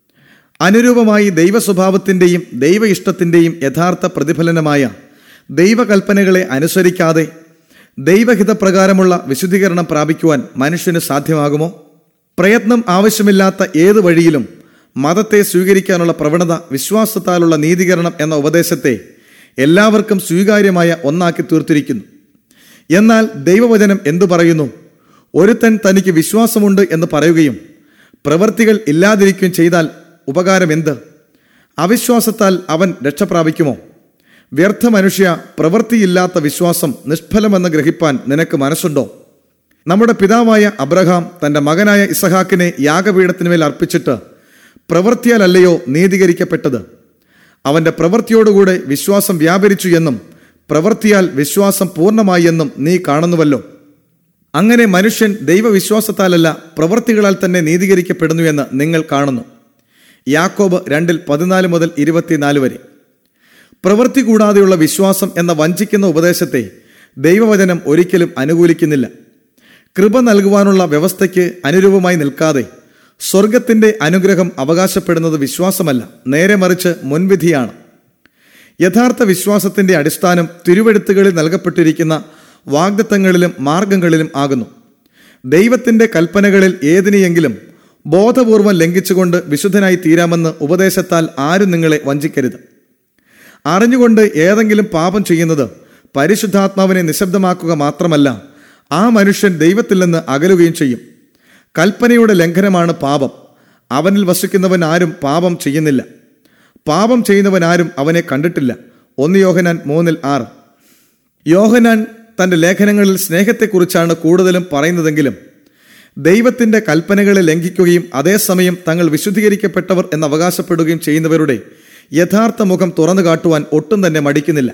Speaker 1: അനുരൂപമായി ദൈവസ്വഭാവത്തിൻ്റെയും ദൈവ ഇഷ്ടത്തിൻ്റെയും യഥാർത്ഥ പ്രതിഫലനമായ ദൈവകൽപ്പനകളെ അനുസരിക്കാതെ ദൈവഹിതപ്രകാരമുള്ള വിശുദ്ധീകരണം പ്രാപിക്കുവാൻ മനുഷ്യന് സാധ്യമാകുമോ പ്രയത്നം ആവശ്യമില്ലാത്ത ഏത് വഴിയിലും മതത്തെ സ്വീകരിക്കാനുള്ള പ്രവണത വിശ്വാസത്താലുള്ള നീതീകരണം എന്ന ഉപദേശത്തെ എല്ലാവർക്കും സ്വീകാര്യമായ ഒന്നാക്കി തീർത്തിരിക്കുന്നു എന്നാൽ ദൈവവചനം എന്തു പറയുന്നു ഒരുത്തൻ തനിക്ക് വിശ്വാസമുണ്ട് എന്ന് പറയുകയും പ്രവൃത്തികൾ ഇല്ലാതിരിക്കുകയും ചെയ്താൽ ഉപകാരം എന്ത് അവിശ്വാസത്താൽ അവൻ രക്ഷപ്രാപിക്കുമോ വ്യർത്ഥ മനുഷ്യ പ്രവൃത്തിയില്ലാത്ത വിശ്വാസം നിഷ്ഫലമെന്ന് ഗ്രഹിപ്പാൻ നിനക്ക് മനസ്സുണ്ടോ നമ്മുടെ പിതാവായ അബ്രഹാം തന്റെ മകനായ ഇസഹാക്കിനെ യാഗപീഠത്തിനുമേൽ അർപ്പിച്ചിട്ട് പ്രവൃത്തിയാലല്ലയോ നീതീകരിക്കപ്പെട്ടത് അവന്റെ പ്രവൃത്തിയോടുകൂടെ വിശ്വാസം വ്യാപരിച്ചു എന്നും പ്രവൃത്തിയാൽ വിശ്വാസം പൂർണ്ണമായി എന്നും നീ കാണുന്നുവല്ലോ അങ്ങനെ മനുഷ്യൻ ദൈവവിശ്വാസത്താലല്ല പ്രവൃത്തികളാൽ തന്നെ നീതീകരിക്കപ്പെടുന്നു എന്ന് നിങ്ങൾ കാണുന്നു യാക്കോബ് രണ്ടിൽ പതിനാല് മുതൽ ഇരുപത്തിനാല് വരെ പ്രവൃത്തി കൂടാതെയുള്ള വിശ്വാസം എന്ന വഞ്ചിക്കുന്ന ഉപദേശത്തെ ദൈവവചനം ഒരിക്കലും അനുകൂലിക്കുന്നില്ല കൃപ നൽകുവാനുള്ള വ്യവസ്ഥയ്ക്ക് അനുരൂപമായി നിൽക്കാതെ സ്വർഗത്തിന്റെ അനുഗ്രഹം അവകാശപ്പെടുന്നത് വിശ്വാസമല്ല നേരെ മറിച്ച് മുൻവിധിയാണ് യഥാർത്ഥ വിശ്വാസത്തിന്റെ അടിസ്ഥാനം തിരുവെഴുത്തുകളിൽ നൽകപ്പെട്ടിരിക്കുന്ന വാഗ്ദത്തങ്ങളിലും മാർഗങ്ങളിലും ആകുന്നു ദൈവത്തിന്റെ കൽപ്പനകളിൽ ഏതിനെയെങ്കിലും ബോധപൂർവം ലംഘിച്ചുകൊണ്ട് വിശുദ്ധനായി തീരാമെന്ന് ഉപദേശത്താൽ ആരും നിങ്ങളെ വഞ്ചിക്കരുത് അറിഞ്ഞുകൊണ്ട് ഏതെങ്കിലും പാപം ചെയ്യുന്നത് പരിശുദ്ധാത്മാവിനെ നിശബ്ദമാക്കുക മാത്രമല്ല ആ മനുഷ്യൻ ദൈവത്തിൽ നിന്ന് അകലുകയും ചെയ്യും കൽപ്പനയുടെ ലംഘനമാണ് പാപം അവനിൽ വസിക്കുന്നവൻ ആരും പാപം ചെയ്യുന്നില്ല പാപം ചെയ്യുന്നവൻ ആരും അവനെ കണ്ടിട്ടില്ല ഒന്ന് യോഹനാൻ മൂന്നിൽ ആറ് യോഹനാൻ തന്റെ ലേഖനങ്ങളിൽ സ്നേഹത്തെക്കുറിച്ചാണ് കൂടുതലും പറയുന്നതെങ്കിലും ദൈവത്തിന്റെ കൽപ്പനകളെ ലംഘിക്കുകയും അതേസമയം തങ്ങൾ വിശുദ്ധീകരിക്കപ്പെട്ടവർ എന്ന് അവകാശപ്പെടുകയും ചെയ്യുന്നവരുടെ യഥാർത്ഥ മുഖം തുറന്നു കാട്ടുവാൻ ഒട്ടും തന്നെ മടിക്കുന്നില്ല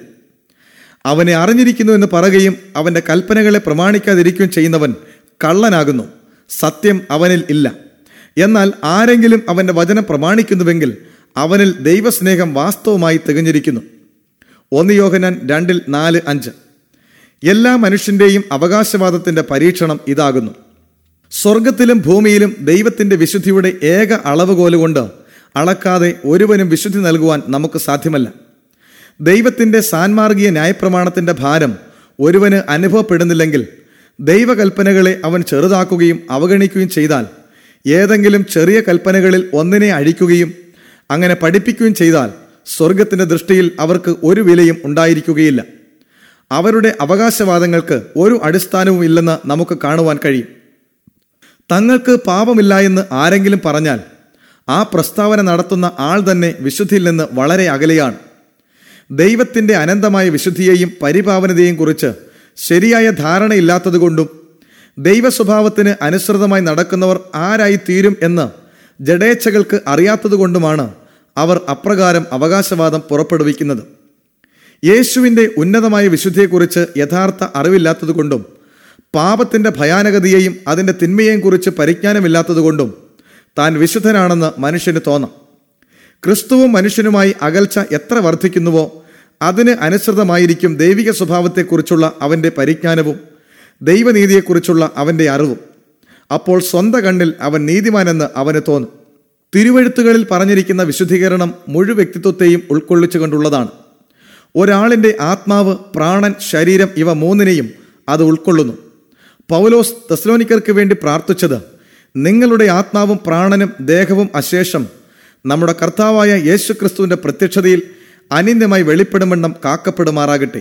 Speaker 1: അവനെ അറിഞ്ഞിരിക്കുന്നു എന്ന് പറയുകയും അവന്റെ കൽപ്പനകളെ പ്രമാണിക്കാതിരിക്കുകയും ചെയ്യുന്നവൻ കള്ളനാകുന്നു സത്യം അവനിൽ ഇല്ല എന്നാൽ ആരെങ്കിലും അവന്റെ വചനം പ്രമാണിക്കുന്നുവെങ്കിൽ അവനിൽ ദൈവസ്നേഹം വാസ്തവമായി തികഞ്ഞിരിക്കുന്നു ഒന്ന് യോഹനാൻ രണ്ടിൽ നാല് അഞ്ച് എല്ലാ മനുഷ്യന്റെയും അവകാശവാദത്തിന്റെ പരീക്ഷണം ഇതാകുന്നു സ്വർഗത്തിലും ഭൂമിയിലും ദൈവത്തിന്റെ വിശുദ്ധിയുടെ ഏക അളവുകോലുകൊണ്ട് അളക്കാതെ ഒരുവനും വിശുദ്ധി നൽകുവാൻ നമുക്ക് സാധ്യമല്ല ദൈവത്തിന്റെ സാൻമാർഗീയ ന്യായപ്രമാണത്തിന്റെ ഭാരം ഒരുവന് അനുഭവപ്പെടുന്നില്ലെങ്കിൽ ദൈവകൽപ്പനകളെ അവൻ ചെറുതാക്കുകയും അവഗണിക്കുകയും ചെയ്താൽ ഏതെങ്കിലും ചെറിയ കൽപ്പനകളിൽ ഒന്നിനെ അഴിക്കുകയും അങ്ങനെ പഠിപ്പിക്കുകയും ചെയ്താൽ സ്വർഗത്തിന്റെ ദൃഷ്ടിയിൽ അവർക്ക് ഒരു വിലയും ഉണ്ടായിരിക്കുകയില്ല അവരുടെ അവകാശവാദങ്ങൾക്ക് ഒരു അടിസ്ഥാനവും ഇല്ലെന്ന് നമുക്ക് കാണുവാൻ കഴിയും തങ്ങൾക്ക് പാപമില്ല എന്ന് ആരെങ്കിലും പറഞ്ഞാൽ ആ പ്രസ്താവന നടത്തുന്ന ആൾ തന്നെ വിശുദ്ധിയിൽ നിന്ന് വളരെ അകലെയാണ് ദൈവത്തിന്റെ അനന്തമായ വിശുദ്ധിയെയും പരിപാവനതയെയും കുറിച്ച് ശരിയായ ധാരണയില്ലാത്തതുകൊണ്ടും ദൈവ സ്വഭാവത്തിന് അനുസൃതമായി നടക്കുന്നവർ ആരായി തീരും എന്ന് ജഡേച്ഛകൾക്ക് അറിയാത്തതുകൊണ്ടുമാണ് അവർ അപ്രകാരം അവകാശവാദം പുറപ്പെടുവിക്കുന്നത് യേശുവിൻ്റെ ഉന്നതമായ വിശുദ്ധിയെക്കുറിച്ച് യഥാർത്ഥ അറിവില്ലാത്തതുകൊണ്ടും പാപത്തിൻ്റെ ഭയാനകതയെയും അതിൻ്റെ തിന്മയെയും കുറിച്ച് പരിജ്ഞാനമില്ലാത്തതുകൊണ്ടും താൻ വിശുദ്ധനാണെന്ന് മനുഷ്യന് തോന്നാം ക്രിസ്തുവും മനുഷ്യനുമായി അകൽച്ച എത്ര വർദ്ധിക്കുന്നുവോ അതിന് അനുസൃതമായിരിക്കും ദൈവിക സ്വഭാവത്തെക്കുറിച്ചുള്ള അവൻ്റെ പരിജ്ഞാനവും ദൈവനീതിയെക്കുറിച്ചുള്ള അവൻ്റെ അറിവും അപ്പോൾ സ്വന്തം കണ്ണിൽ അവൻ നീതിമാനെന്ന് അവന് തോന്നും തിരുവഴുത്തുകളിൽ പറഞ്ഞിരിക്കുന്ന വിശുദ്ധീകരണം മുഴു വ്യക്തിത്വത്തെയും ഉൾക്കൊള്ളിച്ചുകൊണ്ടുള്ളതാണ് ഒരാളിൻ്റെ ആത്മാവ് പ്രാണൻ ശരീരം ഇവ മൂന്നിനെയും അത് ഉൾക്കൊള്ളുന്നു പൗലോസ് തെസ്ലോനിക്കർക്ക് വേണ്ടി പ്രാർത്ഥിച്ചത് നിങ്ങളുടെ ആത്മാവും പ്രാണനും ദേഹവും അശേഷം നമ്മുടെ കർത്താവായ യേശുക്രിസ്തുവിന്റെ പ്രത്യക്ഷതയിൽ അനിന്യമായി വെളിപ്പെടുമെണ്ണം കാക്കപ്പെടുമാറാകട്ടെ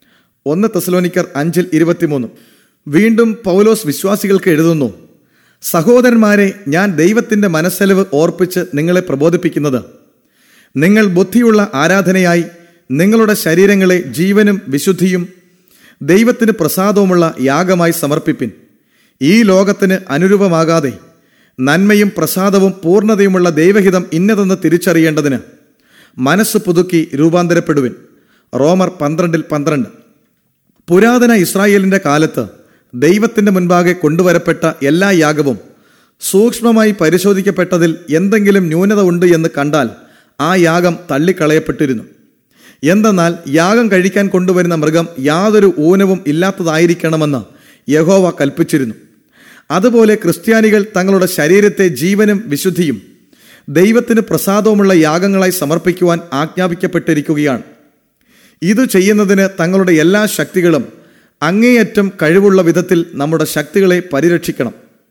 Speaker 1: ഒന്ന് തെസ്ലോനിക്കർ അഞ്ചിൽ ഇരുപത്തിമൂന്ന് വീണ്ടും പൗലോസ് വിശ്വാസികൾക്ക് എഴുതുന്നു സഹോദരന്മാരെ ഞാൻ ദൈവത്തിന്റെ മനസ്സലിവ് ഓർപ്പിച്ച് നിങ്ങളെ പ്രബോധിപ്പിക്കുന്നത് നിങ്ങൾ ബുദ്ധിയുള്ള ആരാധനയായി നിങ്ങളുടെ ശരീരങ്ങളെ ജീവനും വിശുദ്ധിയും ദൈവത്തിന് പ്രസാദവുമുള്ള യാഗമായി സമർപ്പിപ്പിൻ ഈ ലോകത്തിന് അനുരൂപമാകാതെ നന്മയും പ്രസാദവും പൂർണ്ണതയുമുള്ള ദൈവഹിതം ഇന്നതെന്ന് തിരിച്ചറിയേണ്ടതിന് മനസ്സ് പുതുക്കി രൂപാന്തരപ്പെടുവിൻ റോമർ പന്ത്രണ്ടിൽ പന്ത്രണ്ട് പുരാതന ഇസ്രായേലിന്റെ കാലത്ത് ദൈവത്തിന്റെ മുൻപാകെ കൊണ്ടുവരപ്പെട്ട എല്ലാ യാഗവും സൂക്ഷ്മമായി പരിശോധിക്കപ്പെട്ടതിൽ എന്തെങ്കിലും ന്യൂനത ഉണ്ട് എന്ന് കണ്ടാൽ ആ യാഗം തള്ളിക്കളയപ്പെട്ടിരുന്നു എന്തെന്നാൽ യാഗം കഴിക്കാൻ കൊണ്ടുവരുന്ന മൃഗം യാതൊരു ഊനവും ഇല്ലാത്തതായിരിക്കണമെന്ന് യഹോവ കൽപ്പിച്ചിരുന്നു അതുപോലെ ക്രിസ്ത്യാനികൾ തങ്ങളുടെ ശരീരത്തെ ജീവനും വിശുദ്ധിയും ദൈവത്തിന് പ്രസാദവുമുള്ള യാഗങ്ങളായി സമർപ്പിക്കുവാൻ ആജ്ഞാപിക്കപ്പെട്ടിരിക്കുകയാണ് ഇത് ചെയ്യുന്നതിന് തങ്ങളുടെ എല്ലാ ശക്തികളും അങ്ങേയറ്റം കഴിവുള്ള വിധത്തിൽ നമ്മുടെ ശക്തികളെ പരിരക്ഷിക്കണം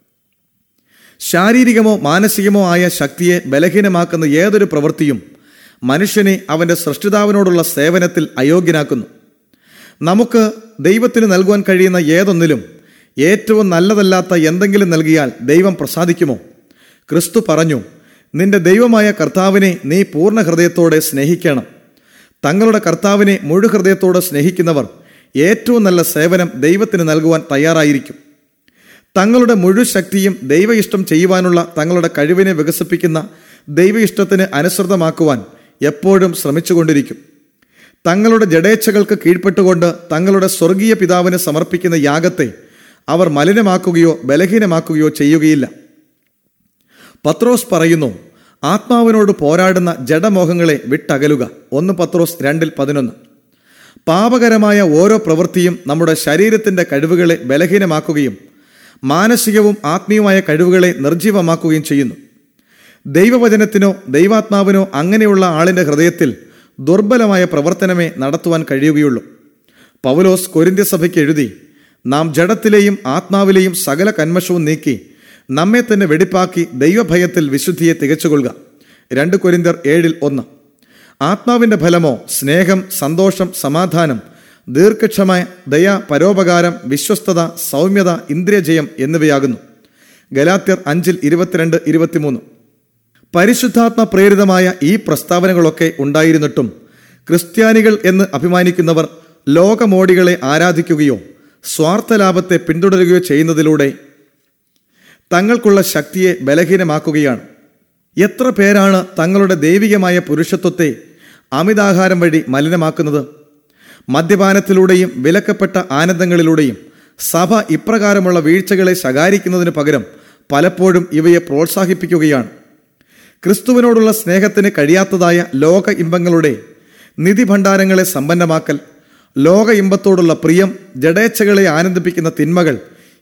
Speaker 1: ശാരീരികമോ മാനസികമോ ആയ ശക്തിയെ ബലഹീനമാക്കുന്ന ഏതൊരു പ്രവൃത്തിയും മനുഷ്യനെ അവൻ്റെ സൃഷ്ടിതാവിനോടുള്ള സേവനത്തിൽ അയോഗ്യനാക്കുന്നു നമുക്ക് ദൈവത്തിന് നൽകുവാൻ കഴിയുന്ന ഏതൊന്നിലും ഏറ്റവും നല്ലതല്ലാത്ത എന്തെങ്കിലും നൽകിയാൽ ദൈവം പ്രസാദിക്കുമോ ക്രിസ്തു പറഞ്ഞു നിന്റെ ദൈവമായ കർത്താവിനെ നീ പൂർണ്ണ ഹൃദയത്തോടെ സ്നേഹിക്കണം തങ്ങളുടെ കർത്താവിനെ മുഴു ഹൃദയത്തോടെ സ്നേഹിക്കുന്നവർ ഏറ്റവും നല്ല സേവനം ദൈവത്തിന് നൽകുവാൻ തയ്യാറായിരിക്കും തങ്ങളുടെ മുഴു ശക്തിയും ദൈവ ഇഷ്ടം ചെയ്യുവാനുള്ള തങ്ങളുടെ കഴിവിനെ വികസിപ്പിക്കുന്ന ദൈവ ഇഷ്ടത്തിന് അനുസൃതമാക്കുവാൻ എപ്പോഴും ശ്രമിച്ചുകൊണ്ടിരിക്കും തങ്ങളുടെ ജഡേച്ഛകൾക്ക് കീഴ്പ്പെട്ടുകൊണ്ട് തങ്ങളുടെ സ്വർഗീയ പിതാവിന് സമർപ്പിക്കുന്ന യാഗത്തെ അവർ മലിനമാക്കുകയോ ബലഹീനമാക്കുകയോ ചെയ്യുകയില്ല പത്രോസ് പറയുന്നു ആത്മാവിനോട് പോരാടുന്ന ജഡമോഹങ്ങളെ വിട്ടകലുക ഒന്ന് പത്രോസ് രണ്ടിൽ പതിനൊന്ന് പാപകരമായ ഓരോ പ്രവൃത്തിയും നമ്മുടെ ശരീരത്തിന്റെ കഴിവുകളെ ബലഹീനമാക്കുകയും മാനസികവും ആത്മീയമായ കഴിവുകളെ നിർജീവമാക്കുകയും ചെയ്യുന്നു ദൈവവചനത്തിനോ ദൈവാത്മാവിനോ അങ്ങനെയുള്ള ആളിന്റെ ഹൃദയത്തിൽ ദുർബലമായ പ്രവർത്തനമേ നടത്തുവാൻ കഴിയുകയുള്ളൂ പൗലോസ് കൊരിന്ത്യ സഭയ്ക്ക് എഴുതി നാം ജഡത്തിലെയും ആത്മാവിലെയും സകല കന്മഷവും നീക്കി നമ്മെ തന്നെ വെടിപ്പാക്കി ദൈവഭയത്തിൽ വിശുദ്ധിയെ തികച്ചുകൊള്ളുക രണ്ട് കൊരിന്തർ ഏഴിൽ ഒന്ന് ആത്മാവിന്റെ ഫലമോ സ്നേഹം സന്തോഷം സമാധാനം ദീർഘക്ഷമ ദയ പരോപകാരം വിശ്വസ്തത സൗമ്യത ഇന്ദ്രിയജയം എന്നിവയാകുന്നു ഗലാത്യർ അഞ്ചിൽ ഇരുപത്തിരണ്ട് ഇരുപത്തിമൂന്ന് പരിശുദ്ധാത്മ പ്രേരിതമായ ഈ പ്രസ്താവനകളൊക്കെ ഉണ്ടായിരുന്നിട്ടും ക്രിസ്ത്യാനികൾ എന്ന് അഭിമാനിക്കുന്നവർ ലോകമോടികളെ ആരാധിക്കുകയോ സ്വാർത്ഥലാഭത്തെ പിന്തുടരുകയോ ചെയ്യുന്നതിലൂടെ തങ്ങൾക്കുള്ള ശക്തിയെ ബലഹീനമാക്കുകയാണ് എത്ര പേരാണ് തങ്ങളുടെ ദൈവികമായ പുരുഷത്വത്തെ അമിതാഹാരം വഴി മലിനമാക്കുന്നത് മദ്യപാനത്തിലൂടെയും വിലക്കപ്പെട്ട ആനന്ദങ്ങളിലൂടെയും സഭ ഇപ്രകാരമുള്ള വീഴ്ചകളെ ശകാരിക്കുന്നതിന് പകരം പലപ്പോഴും ഇവയെ പ്രോത്സാഹിപ്പിക്കുകയാണ് ക്രിസ്തുവിനോടുള്ള സ്നേഹത്തിന് കഴിയാത്തതായ ലോക ഇമ്പങ്ങളുടെ നിധി ഭണ്ഡാരങ്ങളെ സമ്പന്നമാക്കൽ ലോക ഇമ്പത്തോടുള്ള പ്രിയം ജഡേച്ഛകളെ ആനന്ദിപ്പിക്കുന്ന തിന്മകൾ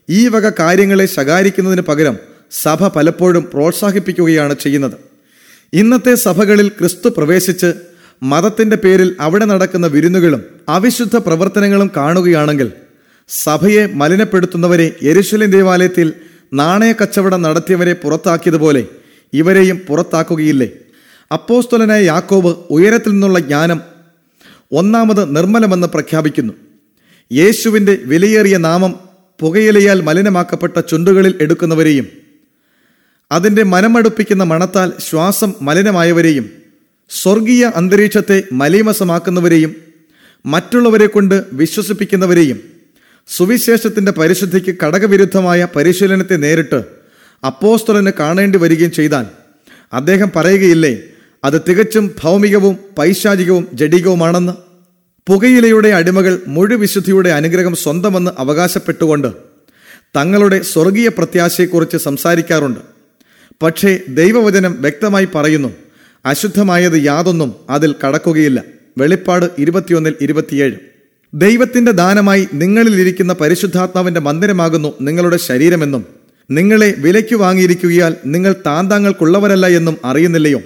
Speaker 1: ഈ വക കാര്യങ്ങളെ ശകാരിക്കുന്നതിന് പകരം സഭ പലപ്പോഴും പ്രോത്സാഹിപ്പിക്കുകയാണ് ചെയ്യുന്നത് ഇന്നത്തെ സഭകളിൽ ക്രിസ്തു പ്രവേശിച്ച് മതത്തിന്റെ പേരിൽ അവിടെ നടക്കുന്ന വിരുന്നുകളും അവിശുദ്ധ പ്രവർത്തനങ്ങളും കാണുകയാണെങ്കിൽ സഭയെ മലിനപ്പെടുത്തുന്നവരെ യെരുശലേം ദേവാലയത്തിൽ നാണയ കച്ചവടം നടത്തിയവരെ പുറത്താക്കിയതുപോലെ ഇവരെയും പുറത്താക്കുകയില്ലേ അപ്പോസ്തലനായ യാക്കോബ് ഉയരത്തിൽ നിന്നുള്ള ജ്ഞാനം ഒന്നാമത് നിർമ്മലമെന്ന് പ്രഖ്യാപിക്കുന്നു യേശുവിൻ്റെ വിലയേറിയ നാമം പുകയിലയാൽ മലിനമാക്കപ്പെട്ട ചുണ്ടുകളിൽ എടുക്കുന്നവരെയും അതിൻ്റെ മനമടുപ്പിക്കുന്ന മണത്താൽ ശ്വാസം മലിനമായവരെയും സ്വർഗീയ അന്തരീക്ഷത്തെ മലീമസമാക്കുന്നവരെയും മറ്റുള്ളവരെ കൊണ്ട് വിശ്വസിപ്പിക്കുന്നവരെയും സുവിശേഷത്തിന്റെ പരിശുദ്ധിക്ക് ഘടകവിരുദ്ധമായ പരിശീലനത്തെ നേരിട്ട് അപ്പോസ്തലന് കാണേണ്ടി വരികയും ചെയ്താൽ അദ്ദേഹം പറയുകയില്ലേ അത് തികച്ചും ഭൗമികവും പൈശാചികവും ജഡികവുമാണെന്ന് പുകയിലയുടെ അടിമകൾ മുഴുവിശുദ്ധിയുടെ അനുഗ്രഹം സ്വന്തമെന്ന് അവകാശപ്പെട്ടുകൊണ്ട് തങ്ങളുടെ സ്വർഗീയ പ്രത്യാശയെക്കുറിച്ച് സംസാരിക്കാറുണ്ട് പക്ഷേ ദൈവവചനം വ്യക്തമായി പറയുന്നു അശുദ്ധമായത് യാതൊന്നും അതിൽ കടക്കുകയില്ല വെളിപ്പാട് ഇരുപത്തിയൊന്നിൽ ഇരുപത്തിയേഴ് ദൈവത്തിന്റെ ദാനമായി നിങ്ങളിൽ ഇരിക്കുന്ന പരിശുദ്ധാത്മാവിന്റെ മന്ദിരമാകുന്നു നിങ്ങളുടെ ശരീരമെന്നും നിങ്ങളെ വിലയ്ക്ക് വാങ്ങിയിരിക്കുകയാൽ നിങ്ങൾ താന്താങ്ങൾക്കുള്ളവരല്ല എന്നും അറിയുന്നില്ലയോ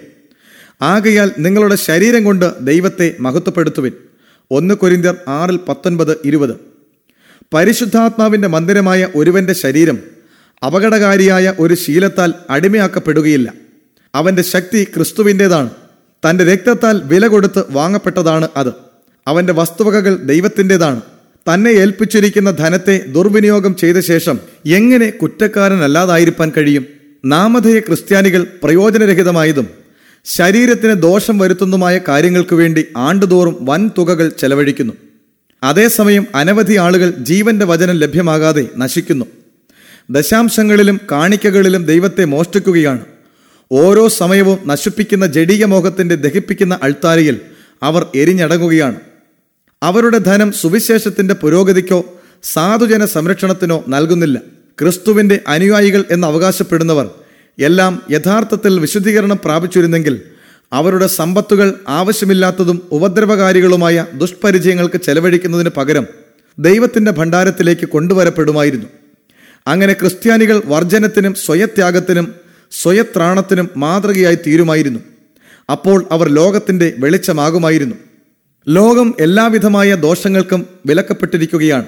Speaker 1: ആകയാൽ നിങ്ങളുടെ ശരീരം കൊണ്ട് ദൈവത്തെ മഹത്വപ്പെടുത്തുവിൻ ഒന്ന് കൊരിന്ത്യർ ആറിൽ പത്തൊൻപത് ഇരുപത് പരിശുദ്ധാത്മാവിന്റെ മന്ദിരമായ ഒരുവന്റെ ശരീരം അപകടകാരിയായ ഒരു ശീലത്താൽ അടിമയാക്കപ്പെടുകയില്ല അവന്റെ ശക്തി ക്രിസ്തുവിൻ്റെതാണ് തന്റെ രക്തത്താൽ വില കൊടുത്ത് വാങ്ങപ്പെട്ടതാണ് അത് അവന്റെ വസ്തുവകകൾ ദൈവത്തിൻ്റെതാണ് തന്നെ ഏൽപ്പിച്ചിരിക്കുന്ന ധനത്തെ ദുർവിനിയോഗം ചെയ്ത ശേഷം എങ്ങനെ കുറ്റക്കാരനല്ലാതായിരിക്കാൻ കഴിയും നാമധേയ ക്രിസ്ത്യാനികൾ പ്രയോജനരഹിതമായതും ശരീരത്തിന് ദോഷം വരുത്തുന്നതുമായ കാര്യങ്ങൾക്ക് വേണ്ടി ആണ്ടുതോറും വൻ തുകകൾ ചെലവഴിക്കുന്നു അതേസമയം അനവധി ആളുകൾ ജീവന്റെ വചനം ലഭ്യമാകാതെ നശിക്കുന്നു ദശാംശങ്ങളിലും കാണിക്കകളിലും ദൈവത്തെ മോഷ്ടിക്കുകയാണ് ഓരോ സമയവും നശിപ്പിക്കുന്ന ജഡീയ മോഹത്തിന്റെ ദഹിപ്പിക്കുന്ന അൾത്താരിയിൽ അവർ എരിഞ്ഞടങ്ങുകയാണ് അവരുടെ ധനം സുവിശേഷത്തിന്റെ പുരോഗതിക്കോ സാധുജന സംരക്ഷണത്തിനോ നൽകുന്നില്ല ക്രിസ്തുവിന്റെ അനുയായികൾ എന്ന് അവകാശപ്പെടുന്നവർ എല്ലാം യഥാർത്ഥത്തിൽ വിശുദ്ധീകരണം പ്രാപിച്ചിരുന്നെങ്കിൽ അവരുടെ സമ്പത്തുകൾ ആവശ്യമില്ലാത്തതും ഉപദ്രവകാരികളുമായ ദുഷ്പരിചയങ്ങൾക്ക് ചെലവഴിക്കുന്നതിന് പകരം ദൈവത്തിന്റെ ഭണ്ഡാരത്തിലേക്ക് കൊണ്ടുവരപ്പെടുമായിരുന്നു അങ്ങനെ ക്രിസ്ത്യാനികൾ വർജനത്തിനും സ്വയത്യാഗത്തിനും സ്വയത്രാണത്തിനും മാതൃകയായി തീരുമായിരുന്നു അപ്പോൾ അവർ ലോകത്തിന്റെ വെളിച്ചമാകുമായിരുന്നു ലോകം എല്ലാവിധമായ ദോഷങ്ങൾക്കും വിലക്കപ്പെട്ടിരിക്കുകയാണ്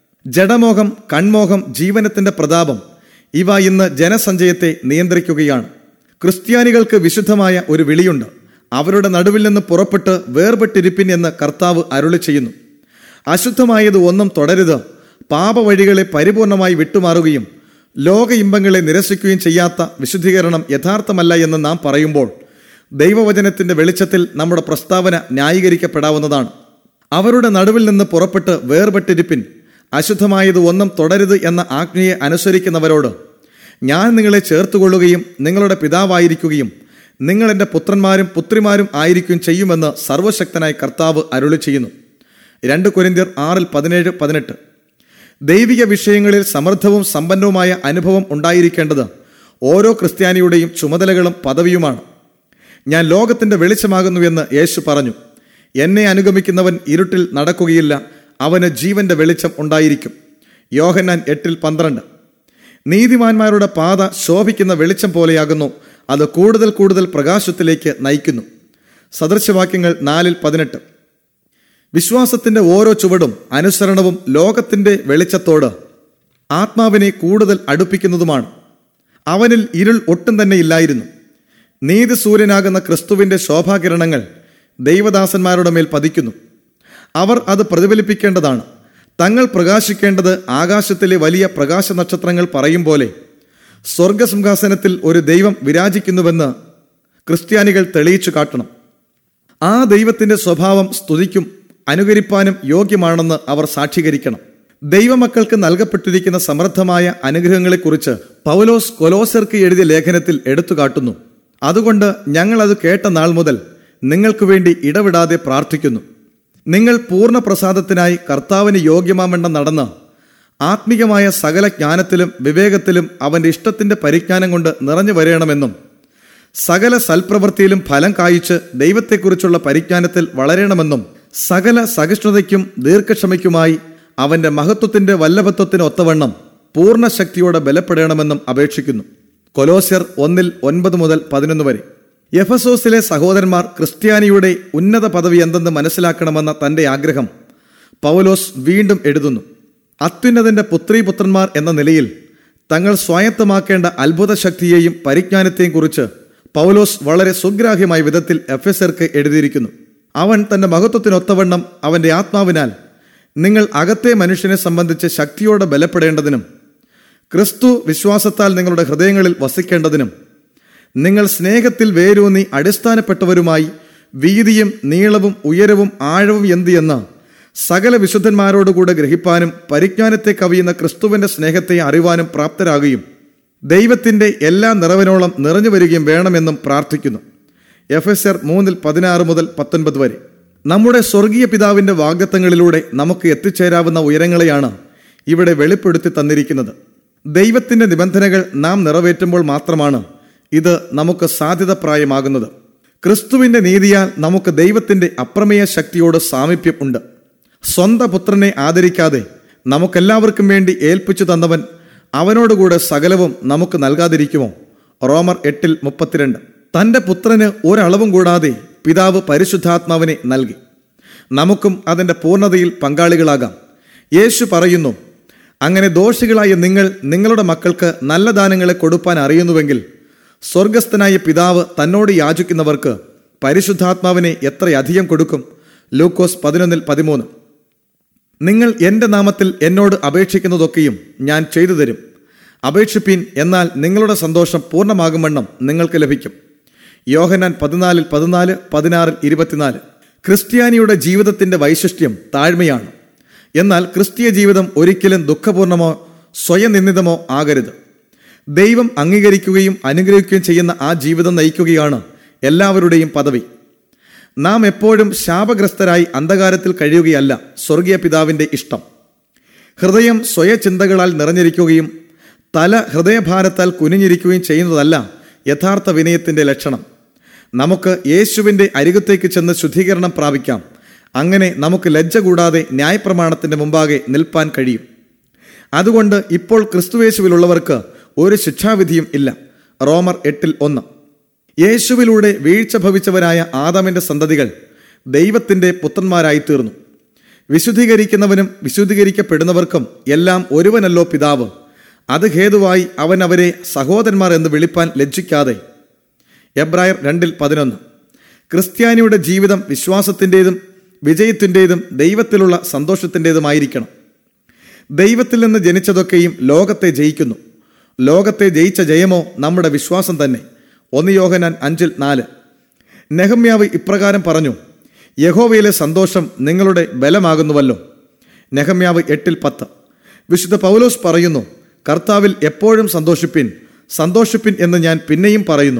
Speaker 1: ജഡമോഹം കൺമോഹം ജീവനത്തിന്റെ പ്രതാപം ഇവ ഇന്ന് ജനസഞ്ചയത്തെ നിയന്ത്രിക്കുകയാണ് ക്രിസ്ത്യാനികൾക്ക് വിശുദ്ധമായ ഒരു വിളിയുണ്ട് അവരുടെ നടുവിൽ നിന്ന് പുറപ്പെട്ട് വേർപെട്ടിരിപ്പിൻ എന്ന് കർത്താവ് അരുളി ചെയ്യുന്നു അശുദ്ധമായത് ഒന്നും തുടരുത് പാപവഴികളെ പരിപൂർണമായി വിട്ടുമാറുകയും ലോക ഇമ്പങ്ങളെ നിരസിക്കുകയും ചെയ്യാത്ത വിശുദ്ധീകരണം യഥാർത്ഥമല്ല എന്ന് നാം പറയുമ്പോൾ ദൈവവചനത്തിന്റെ വെളിച്ചത്തിൽ നമ്മുടെ പ്രസ്താവന ന്യായീകരിക്കപ്പെടാവുന്നതാണ് അവരുടെ നടുവിൽ നിന്ന് പുറപ്പെട്ട് വേർപെട്ടിരിപ്പിൻ അശുദ്ധമായത് ഒന്നും തുടരുത് എന്ന ആജ്ഞയെ അനുസരിക്കുന്നവരോട് ഞാൻ നിങ്ങളെ ചേർത്തുകൊള്ളുകയും നിങ്ങളുടെ പിതാവായിരിക്കുകയും നിങ്ങൾ എൻ്റെ പുത്രന്മാരും പുത്രിമാരും ആയിരിക്കുകയും ചെയ്യുമെന്ന് സർവശക്തനായ കർത്താവ് അരുളി ചെയ്യുന്നു രണ്ട് കൊരിന്ത്യർ ആറിൽ പതിനേഴ് പതിനെട്ട് ദൈവിക വിഷയങ്ങളിൽ സമൃദ്ധവും സമ്പന്നവുമായ അനുഭവം ഉണ്ടായിരിക്കേണ്ടത് ഓരോ ക്രിസ്ത്യാനിയുടെയും ചുമതലകളും പദവിയുമാണ് ഞാൻ ലോകത്തിന്റെ വെളിച്ചമാകുന്നുവെന്ന് യേശു പറഞ്ഞു എന്നെ അനുഗമിക്കുന്നവൻ ഇരുട്ടിൽ നടക്കുകയില്ല അവന് ജീവന്റെ വെളിച്ചം ഉണ്ടായിരിക്കും യോഹന്നാൻ എട്ടിൽ പന്ത്രണ്ട് നീതിമാന്മാരുടെ പാത ശോഭിക്കുന്ന വെളിച്ചം പോലെയാകുന്നു അത് കൂടുതൽ കൂടുതൽ പ്രകാശത്തിലേക്ക് നയിക്കുന്നു സദൃശവാക്യങ്ങൾ നാലിൽ പതിനെട്ട് വിശ്വാസത്തിന്റെ ഓരോ ചുവടും അനുസരണവും ലോകത്തിന്റെ വെളിച്ചത്തോട് ആത്മാവിനെ കൂടുതൽ അടുപ്പിക്കുന്നതുമാണ് അവനിൽ ഇരുൾ ഒട്ടും തന്നെ ഇല്ലായിരുന്നു നീതി സൂര്യനാകുന്ന ക്രിസ്തുവിന്റെ ശോഭാകിരണങ്ങൾ ദൈവദാസന്മാരുടെ മേൽ പതിക്കുന്നു അവർ അത് പ്രതിഫലിപ്പിക്കേണ്ടതാണ് തങ്ങൾ പ്രകാശിക്കേണ്ടത് ആകാശത്തിലെ വലിയ പ്രകാശ നക്ഷത്രങ്ങൾ പറയും പോലെ സ്വർഗസിംഹാസനത്തിൽ ഒരു ദൈവം വിരാജിക്കുന്നുവെന്ന് ക്രിസ്ത്യാനികൾ തെളിയിച്ചു കാട്ടണം ആ ദൈവത്തിന്റെ സ്വഭാവം സ്തുതിക്കും അനുകരിപ്പാനും യോഗ്യമാണെന്ന് അവർ സാക്ഷീകരിക്കണം ദൈവമക്കൾക്ക് നൽകപ്പെട്ടിരിക്കുന്ന സമൃദ്ധമായ അനുഗ്രഹങ്ങളെക്കുറിച്ച് പൗലോസ് കൊലോസർക്ക് എഴുതിയ ലേഖനത്തിൽ എടുത്തു കാട്ടുന്നു അതുകൊണ്ട് ഞങ്ങൾ അത് കേട്ട നാൾ മുതൽ നിങ്ങൾക്ക് വേണ്ടി ഇടവിടാതെ പ്രാർത്ഥിക്കുന്നു നിങ്ങൾ പൂർണ്ണ പ്രസാദത്തിനായി കർത്താവിന് യോഗ്യമാമെണ്ണം നടന്ന് ആത്മീയമായ സകല ജ്ഞാനത്തിലും വിവേകത്തിലും അവന്റെ ഇഷ്ടത്തിന്റെ പരിജ്ഞാനം കൊണ്ട് നിറഞ്ഞു വരണമെന്നും സകല സൽപ്രവൃത്തിയിലും ഫലം കായിച്ച് ദൈവത്തെക്കുറിച്ചുള്ള പരിജ്ഞാനത്തിൽ വളരണമെന്നും സകല സഹിഷ്ണുതയ്ക്കും ദീർഘക്ഷമയ്ക്കുമായി അവന്റെ മഹത്വത്തിന്റെ വല്ലഭത്വത്തിന് ഒത്തവണ്ണം പൂർണ്ണ ശക്തിയോടെ ബലപ്പെടണമെന്നും അപേക്ഷിക്കുന്നു കൊലോസ്യർ ഒന്നിൽ ഒൻപത് മുതൽ പതിനൊന്ന് വരെ എഫസോസിലെ സഹോദരന്മാർ ക്രിസ്ത്യാനിയുടെ ഉന്നത പദവി എന്തെന്ന് മനസ്സിലാക്കണമെന്ന തന്റെ ആഗ്രഹം പൗലോസ് വീണ്ടും എഴുതുന്നു അത്യുന്നതന്റെ പുത്രീപുത്രന്മാർ എന്ന നിലയിൽ തങ്ങൾ സ്വായത്തമാക്കേണ്ട അത്ഭുത ശക്തിയെയും പരിജ്ഞാനത്തെയും കുറിച്ച് പൗലോസ് വളരെ സുഗ്രാഹ്യമായ വിധത്തിൽ എഫെസർക്ക് എഴുതിയിരിക്കുന്നു അവൻ തന്റെ മഹത്വത്തിനൊത്തവണ്ണം അവന്റെ ആത്മാവിനാൽ നിങ്ങൾ അകത്തെ മനുഷ്യനെ സംബന്ധിച്ച് ശക്തിയോടെ ബലപ്പെടേണ്ടതിനും ക്രിസ്തു വിശ്വാസത്താൽ നിങ്ങളുടെ ഹൃദയങ്ങളിൽ വസിക്കേണ്ടതിനും നിങ്ങൾ സ്നേഹത്തിൽ വേരൂന്നി അടിസ്ഥാനപ്പെട്ടവരുമായി വീതിയും നീളവും ഉയരവും ആഴവും എന്ത് എന്ന് സകല വിശുദ്ധന്മാരോടുകൂടെ ഗ്രഹിപ്പാനും പരിജ്ഞാനത്തെ കവിയുന്ന ക്രിസ്തുവിന്റെ സ്നേഹത്തെ അറിവാനും പ്രാപ്തരാകുകയും ദൈവത്തിന്റെ എല്ലാ നിറവിനോളം നിറഞ്ഞു വരികയും വേണമെന്നും പ്രാർത്ഥിക്കുന്നു എഫ് എസ് ആർ മൂന്നിൽ പതിനാറ് മുതൽ പത്തൊൻപത് വരെ നമ്മുടെ സ്വർഗീയ പിതാവിന്റെ വാഗ്ദത്തങ്ങളിലൂടെ നമുക്ക് എത്തിച്ചേരാവുന്ന ഉയരങ്ങളെയാണ് ഇവിടെ വെളിപ്പെടുത്തി തന്നിരിക്കുന്നത് ദൈവത്തിന്റെ നിബന്ധനകൾ നാം നിറവേറ്റുമ്പോൾ മാത്രമാണ് ഇത് നമുക്ക് സാധ്യതപ്രായമാകുന്നത് ക്രിസ്തുവിന്റെ നീതിയാൽ നമുക്ക് ദൈവത്തിന്റെ അപ്രമേയ ശക്തിയോട് സാമീപ്യം ഉണ്ട് സ്വന്തം പുത്രനെ ആദരിക്കാതെ നമുക്കെല്ലാവർക്കും വേണ്ടി ഏൽപ്പിച്ചു തന്നവൻ അവനോടുകൂടെ സകലവും നമുക്ക് നൽകാതിരിക്കുമോ റോമർ എട്ടിൽ മുപ്പത്തിരണ്ട് തന്റെ പുത്രന് ഒരളവും കൂടാതെ പിതാവ് പരിശുദ്ധാത്മാവിനെ നൽകി നമുക്കും അതിന്റെ പൂർണ്ണതയിൽ പങ്കാളികളാകാം യേശു പറയുന്നു അങ്ങനെ ദോഷികളായ നിങ്ങൾ നിങ്ങളുടെ മക്കൾക്ക് നല്ല ദാനങ്ങളെ കൊടുപ്പാൻ അറിയുന്നുവെങ്കിൽ സ്വർഗസ്ഥനായ പിതാവ് തന്നോട് യാചിക്കുന്നവർക്ക് പരിശുദ്ധാത്മാവിനെ എത്രയധികം കൊടുക്കും ലൂക്കോസ് പതിനൊന്നിൽ പതിമൂന്ന് നിങ്ങൾ എൻ്റെ നാമത്തിൽ എന്നോട് അപേക്ഷിക്കുന്നതൊക്കെയും ഞാൻ ചെയ്തു തരും അപേക്ഷിപ്പീൻ എന്നാൽ നിങ്ങളുടെ സന്തോഷം പൂർണ്ണമാകും നിങ്ങൾക്ക് ലഭിക്കും യോഹനാൻ പതിനാലിൽ പതിനാല് പതിനാറിൽ ഇരുപത്തിനാല് ക്രിസ്ത്യാനിയുടെ ജീവിതത്തിന്റെ വൈശിഷ്ട്യം താഴ്മയാണ് എന്നാൽ ക്രിസ്തീയ ജീവിതം ഒരിക്കലും ദുഃഖപൂർണമോ സ്വയം നിന്ദിതമോ ആകരുത് ദൈവം അംഗീകരിക്കുകയും അനുഗ്രഹിക്കുകയും ചെയ്യുന്ന ആ ജീവിതം നയിക്കുകയാണ് എല്ലാവരുടെയും പദവി നാം എപ്പോഴും ശാപഗ്രസ്തരായി അന്ധകാരത്തിൽ കഴിയുകയല്ല സ്വർഗീയ പിതാവിന്റെ ഇഷ്ടം ഹൃദയം സ്വയചിന്തകളാൽ നിറഞ്ഞിരിക്കുകയും തല ഹൃദയഭാരത്താൽ കുനിഞ്ഞിരിക്കുകയും ചെയ്യുന്നതല്ല യഥാർത്ഥ വിനയത്തിന്റെ ലക്ഷണം നമുക്ക് യേശുവിന്റെ അരികത്തേക്ക് ചെന്ന് ശുദ്ധീകരണം പ്രാപിക്കാം അങ്ങനെ നമുക്ക് ലജ്ജ കൂടാതെ ന്യായപ്രമാണത്തിന്റെ മുമ്പാകെ നിൽപ്പാൻ കഴിയും അതുകൊണ്ട് ഇപ്പോൾ ക്രിസ്തുവേശുവിലുള്ളവർക്ക് ഒരു ശിക്ഷാവിധിയും ഇല്ല റോമർ എട്ടിൽ ഒന്ന് യേശുവിലൂടെ വീഴ്ച ഭവിച്ചവരായ ആദാമിന്റെ സന്തതികൾ ദൈവത്തിന്റെ പുത്രന്മാരായി തീർന്നു വിശുദ്ധീകരിക്കുന്നവനും വിശുദ്ധീകരിക്കപ്പെടുന്നവർക്കും എല്ലാം ഒരുവനല്ലോ പിതാവ് അത് ഹേതുവായി അവൻ അവരെ സഹോദരന്മാർ എന്ന് വിളിപ്പാൻ ലജ്ജിക്കാതെ എബ്രായർ രണ്ടിൽ പതിനൊന്ന് ക്രിസ്ത്യാനിയുടെ ജീവിതം വിശ്വാസത്തിൻ്റെതും വിജയത്തിൻ്റെതും ദൈവത്തിലുള്ള സന്തോഷത്തിൻ്റെതുമായിരിക്കണം ദൈവത്തിൽ നിന്ന് ജനിച്ചതൊക്കെയും ലോകത്തെ ജയിക്കുന്നു ലോകത്തെ ജയിച്ച ജയമോ നമ്മുടെ വിശ്വാസം തന്നെ ഒന്ന് യോഹനാൻ അഞ്ചിൽ നാല് നെഹമ്യാവ് ഇപ്രകാരം പറഞ്ഞു യഹോവയിലെ സന്തോഷം നിങ്ങളുടെ ബലമാകുന്നുവല്ലോ നെഹമ്യാവ് എട്ടിൽ പത്ത് വിശുദ്ധ പൗലോസ് പറയുന്നു കർത്താവിൽ എപ്പോഴും സന്തോഷിപ്പിൻ സന്തോഷിപ്പിൻ എന്ന് ഞാൻ പിന്നെയും പറയുന്നു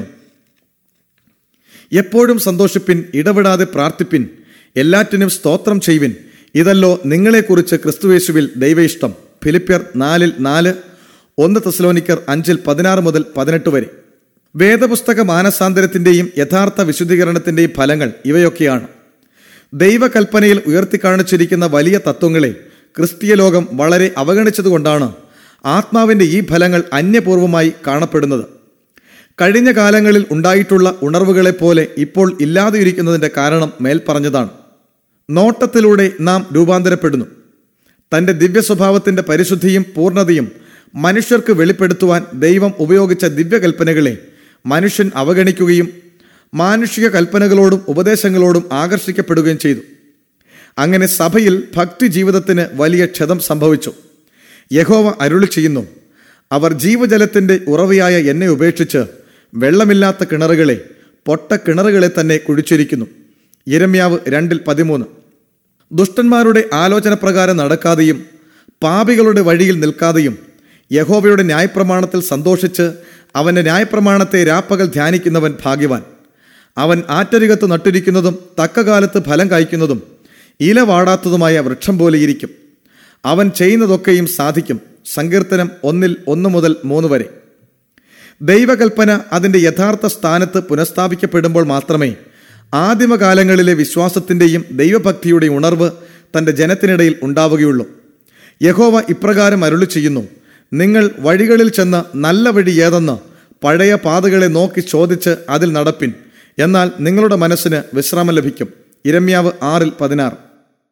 Speaker 1: എപ്പോഴും സന്തോഷിപ്പിൻ ഇടപെടാതെ പ്രാർത്ഥിപ്പിൻ എല്ലാറ്റിനും സ്തോത്രം ചെയ്യുവിൻ ഇതല്ലോ നിങ്ങളെക്കുറിച്ച് ക്രിസ്തുവേശുവിൽ ദൈവയിഷ്ടം ഫിലിപ്പിയർ നാലിൽ നാല് ഒന്ന് തെസലോനിക്കർ അഞ്ചിൽ പതിനാറ് മുതൽ പതിനെട്ട് വരെ വേദപുസ്തക മാനസാന്തരത്തിന്റെയും യഥാർത്ഥ വിശുദ്ധീകരണത്തിന്റെയും ഫലങ്ങൾ ഇവയൊക്കെയാണ് ദൈവകൽപ്പനയിൽ ഉയർത്തിക്കാണിച്ചിരിക്കുന്ന വലിയ തത്വങ്ങളെ ക്രിസ്തീയ ലോകം വളരെ അവഗണിച്ചതുകൊണ്ടാണ് ആത്മാവിന്റെ ഈ ഫലങ്ങൾ അന്യപൂർവമായി കാണപ്പെടുന്നത് കഴിഞ്ഞ കാലങ്ങളിൽ ഉണ്ടായിട്ടുള്ള ഉണർവുകളെ പോലെ ഇപ്പോൾ ഇല്ലാതെയിരിക്കുന്നതിന്റെ കാരണം മേൽപ്പറഞ്ഞതാണ് നോട്ടത്തിലൂടെ നാം രൂപാന്തരപ്പെടുന്നു തന്റെ ദിവ്യ സ്വഭാവത്തിന്റെ പരിശുദ്ധിയും പൂർണ്ണതയും മനുഷ്യർക്ക് വെളിപ്പെടുത്തുവാൻ ദൈവം ഉപയോഗിച്ച ദിവ്യകൽപ്പനകളെ മനുഷ്യൻ അവഗണിക്കുകയും മാനുഷിക കൽപ്പനകളോടും ഉപദേശങ്ങളോടും ആകർഷിക്കപ്പെടുകയും ചെയ്തു അങ്ങനെ സഭയിൽ ഭക്തി ജീവിതത്തിന് വലിയ ക്ഷതം സംഭവിച്ചു യഹോവ അരുളി ചെയ്യുന്നു അവർ ജീവജലത്തിന്റെ ഉറവയായ എന്നെ ഉപേക്ഷിച്ച് വെള്ളമില്ലാത്ത കിണറുകളെ പൊട്ട കിണറുകളെ തന്നെ കുഴിച്ചിരിക്കുന്നു ഇരമ്യാവ് രണ്ടിൽ പതിമൂന്ന് ദുഷ്ടന്മാരുടെ ആലോചന പ്രകാരം നടക്കാതെയും പാപികളുടെ വഴിയിൽ നിൽക്കാതെയും യഹോവയുടെ ന്യായപ്രമാണത്തിൽ സന്തോഷിച്ച് അവന്റെ ന്യായപ്രമാണത്തെ രാപ്പകൽ ധ്യാനിക്കുന്നവൻ ഭാഗ്യവാൻ അവൻ ആറ്റരികത്ത് നട്ടിരിക്കുന്നതും തക്കകാലത്ത് ഫലം കായ്ക്കുന്നതും ഇല വാടാത്തതുമായ വൃക്ഷം പോലെയിരിക്കും അവൻ ചെയ്യുന്നതൊക്കെയും സാധിക്കും സങ്കീർത്തനം ഒന്നിൽ ഒന്ന് മുതൽ മൂന്ന് വരെ ദൈവകൽപ്പന അതിന്റെ യഥാർത്ഥ സ്ഥാനത്ത് പുനഃസ്ഥാപിക്കപ്പെടുമ്പോൾ മാത്രമേ ആദിമകാലങ്ങളിലെ വിശ്വാസത്തിന്റെയും ദൈവഭക്തിയുടെയും ഉണർവ് തന്റെ ജനത്തിനിടയിൽ ഉണ്ടാവുകയുള്ളൂ യഹോവ ഇപ്രകാരം അരുളി ചെയ്യുന്നു നിങ്ങൾ വഴികളിൽ ചെന്ന് നല്ല വഴി ഏതെന്ന് പഴയ പാതകളെ നോക്കി ചോദിച്ച് അതിൽ നടപ്പിൻ എന്നാൽ നിങ്ങളുടെ മനസ്സിന് വിശ്രാമം ലഭിക്കും ഇരമ്യാവ് ആറിൽ പതിനാറ്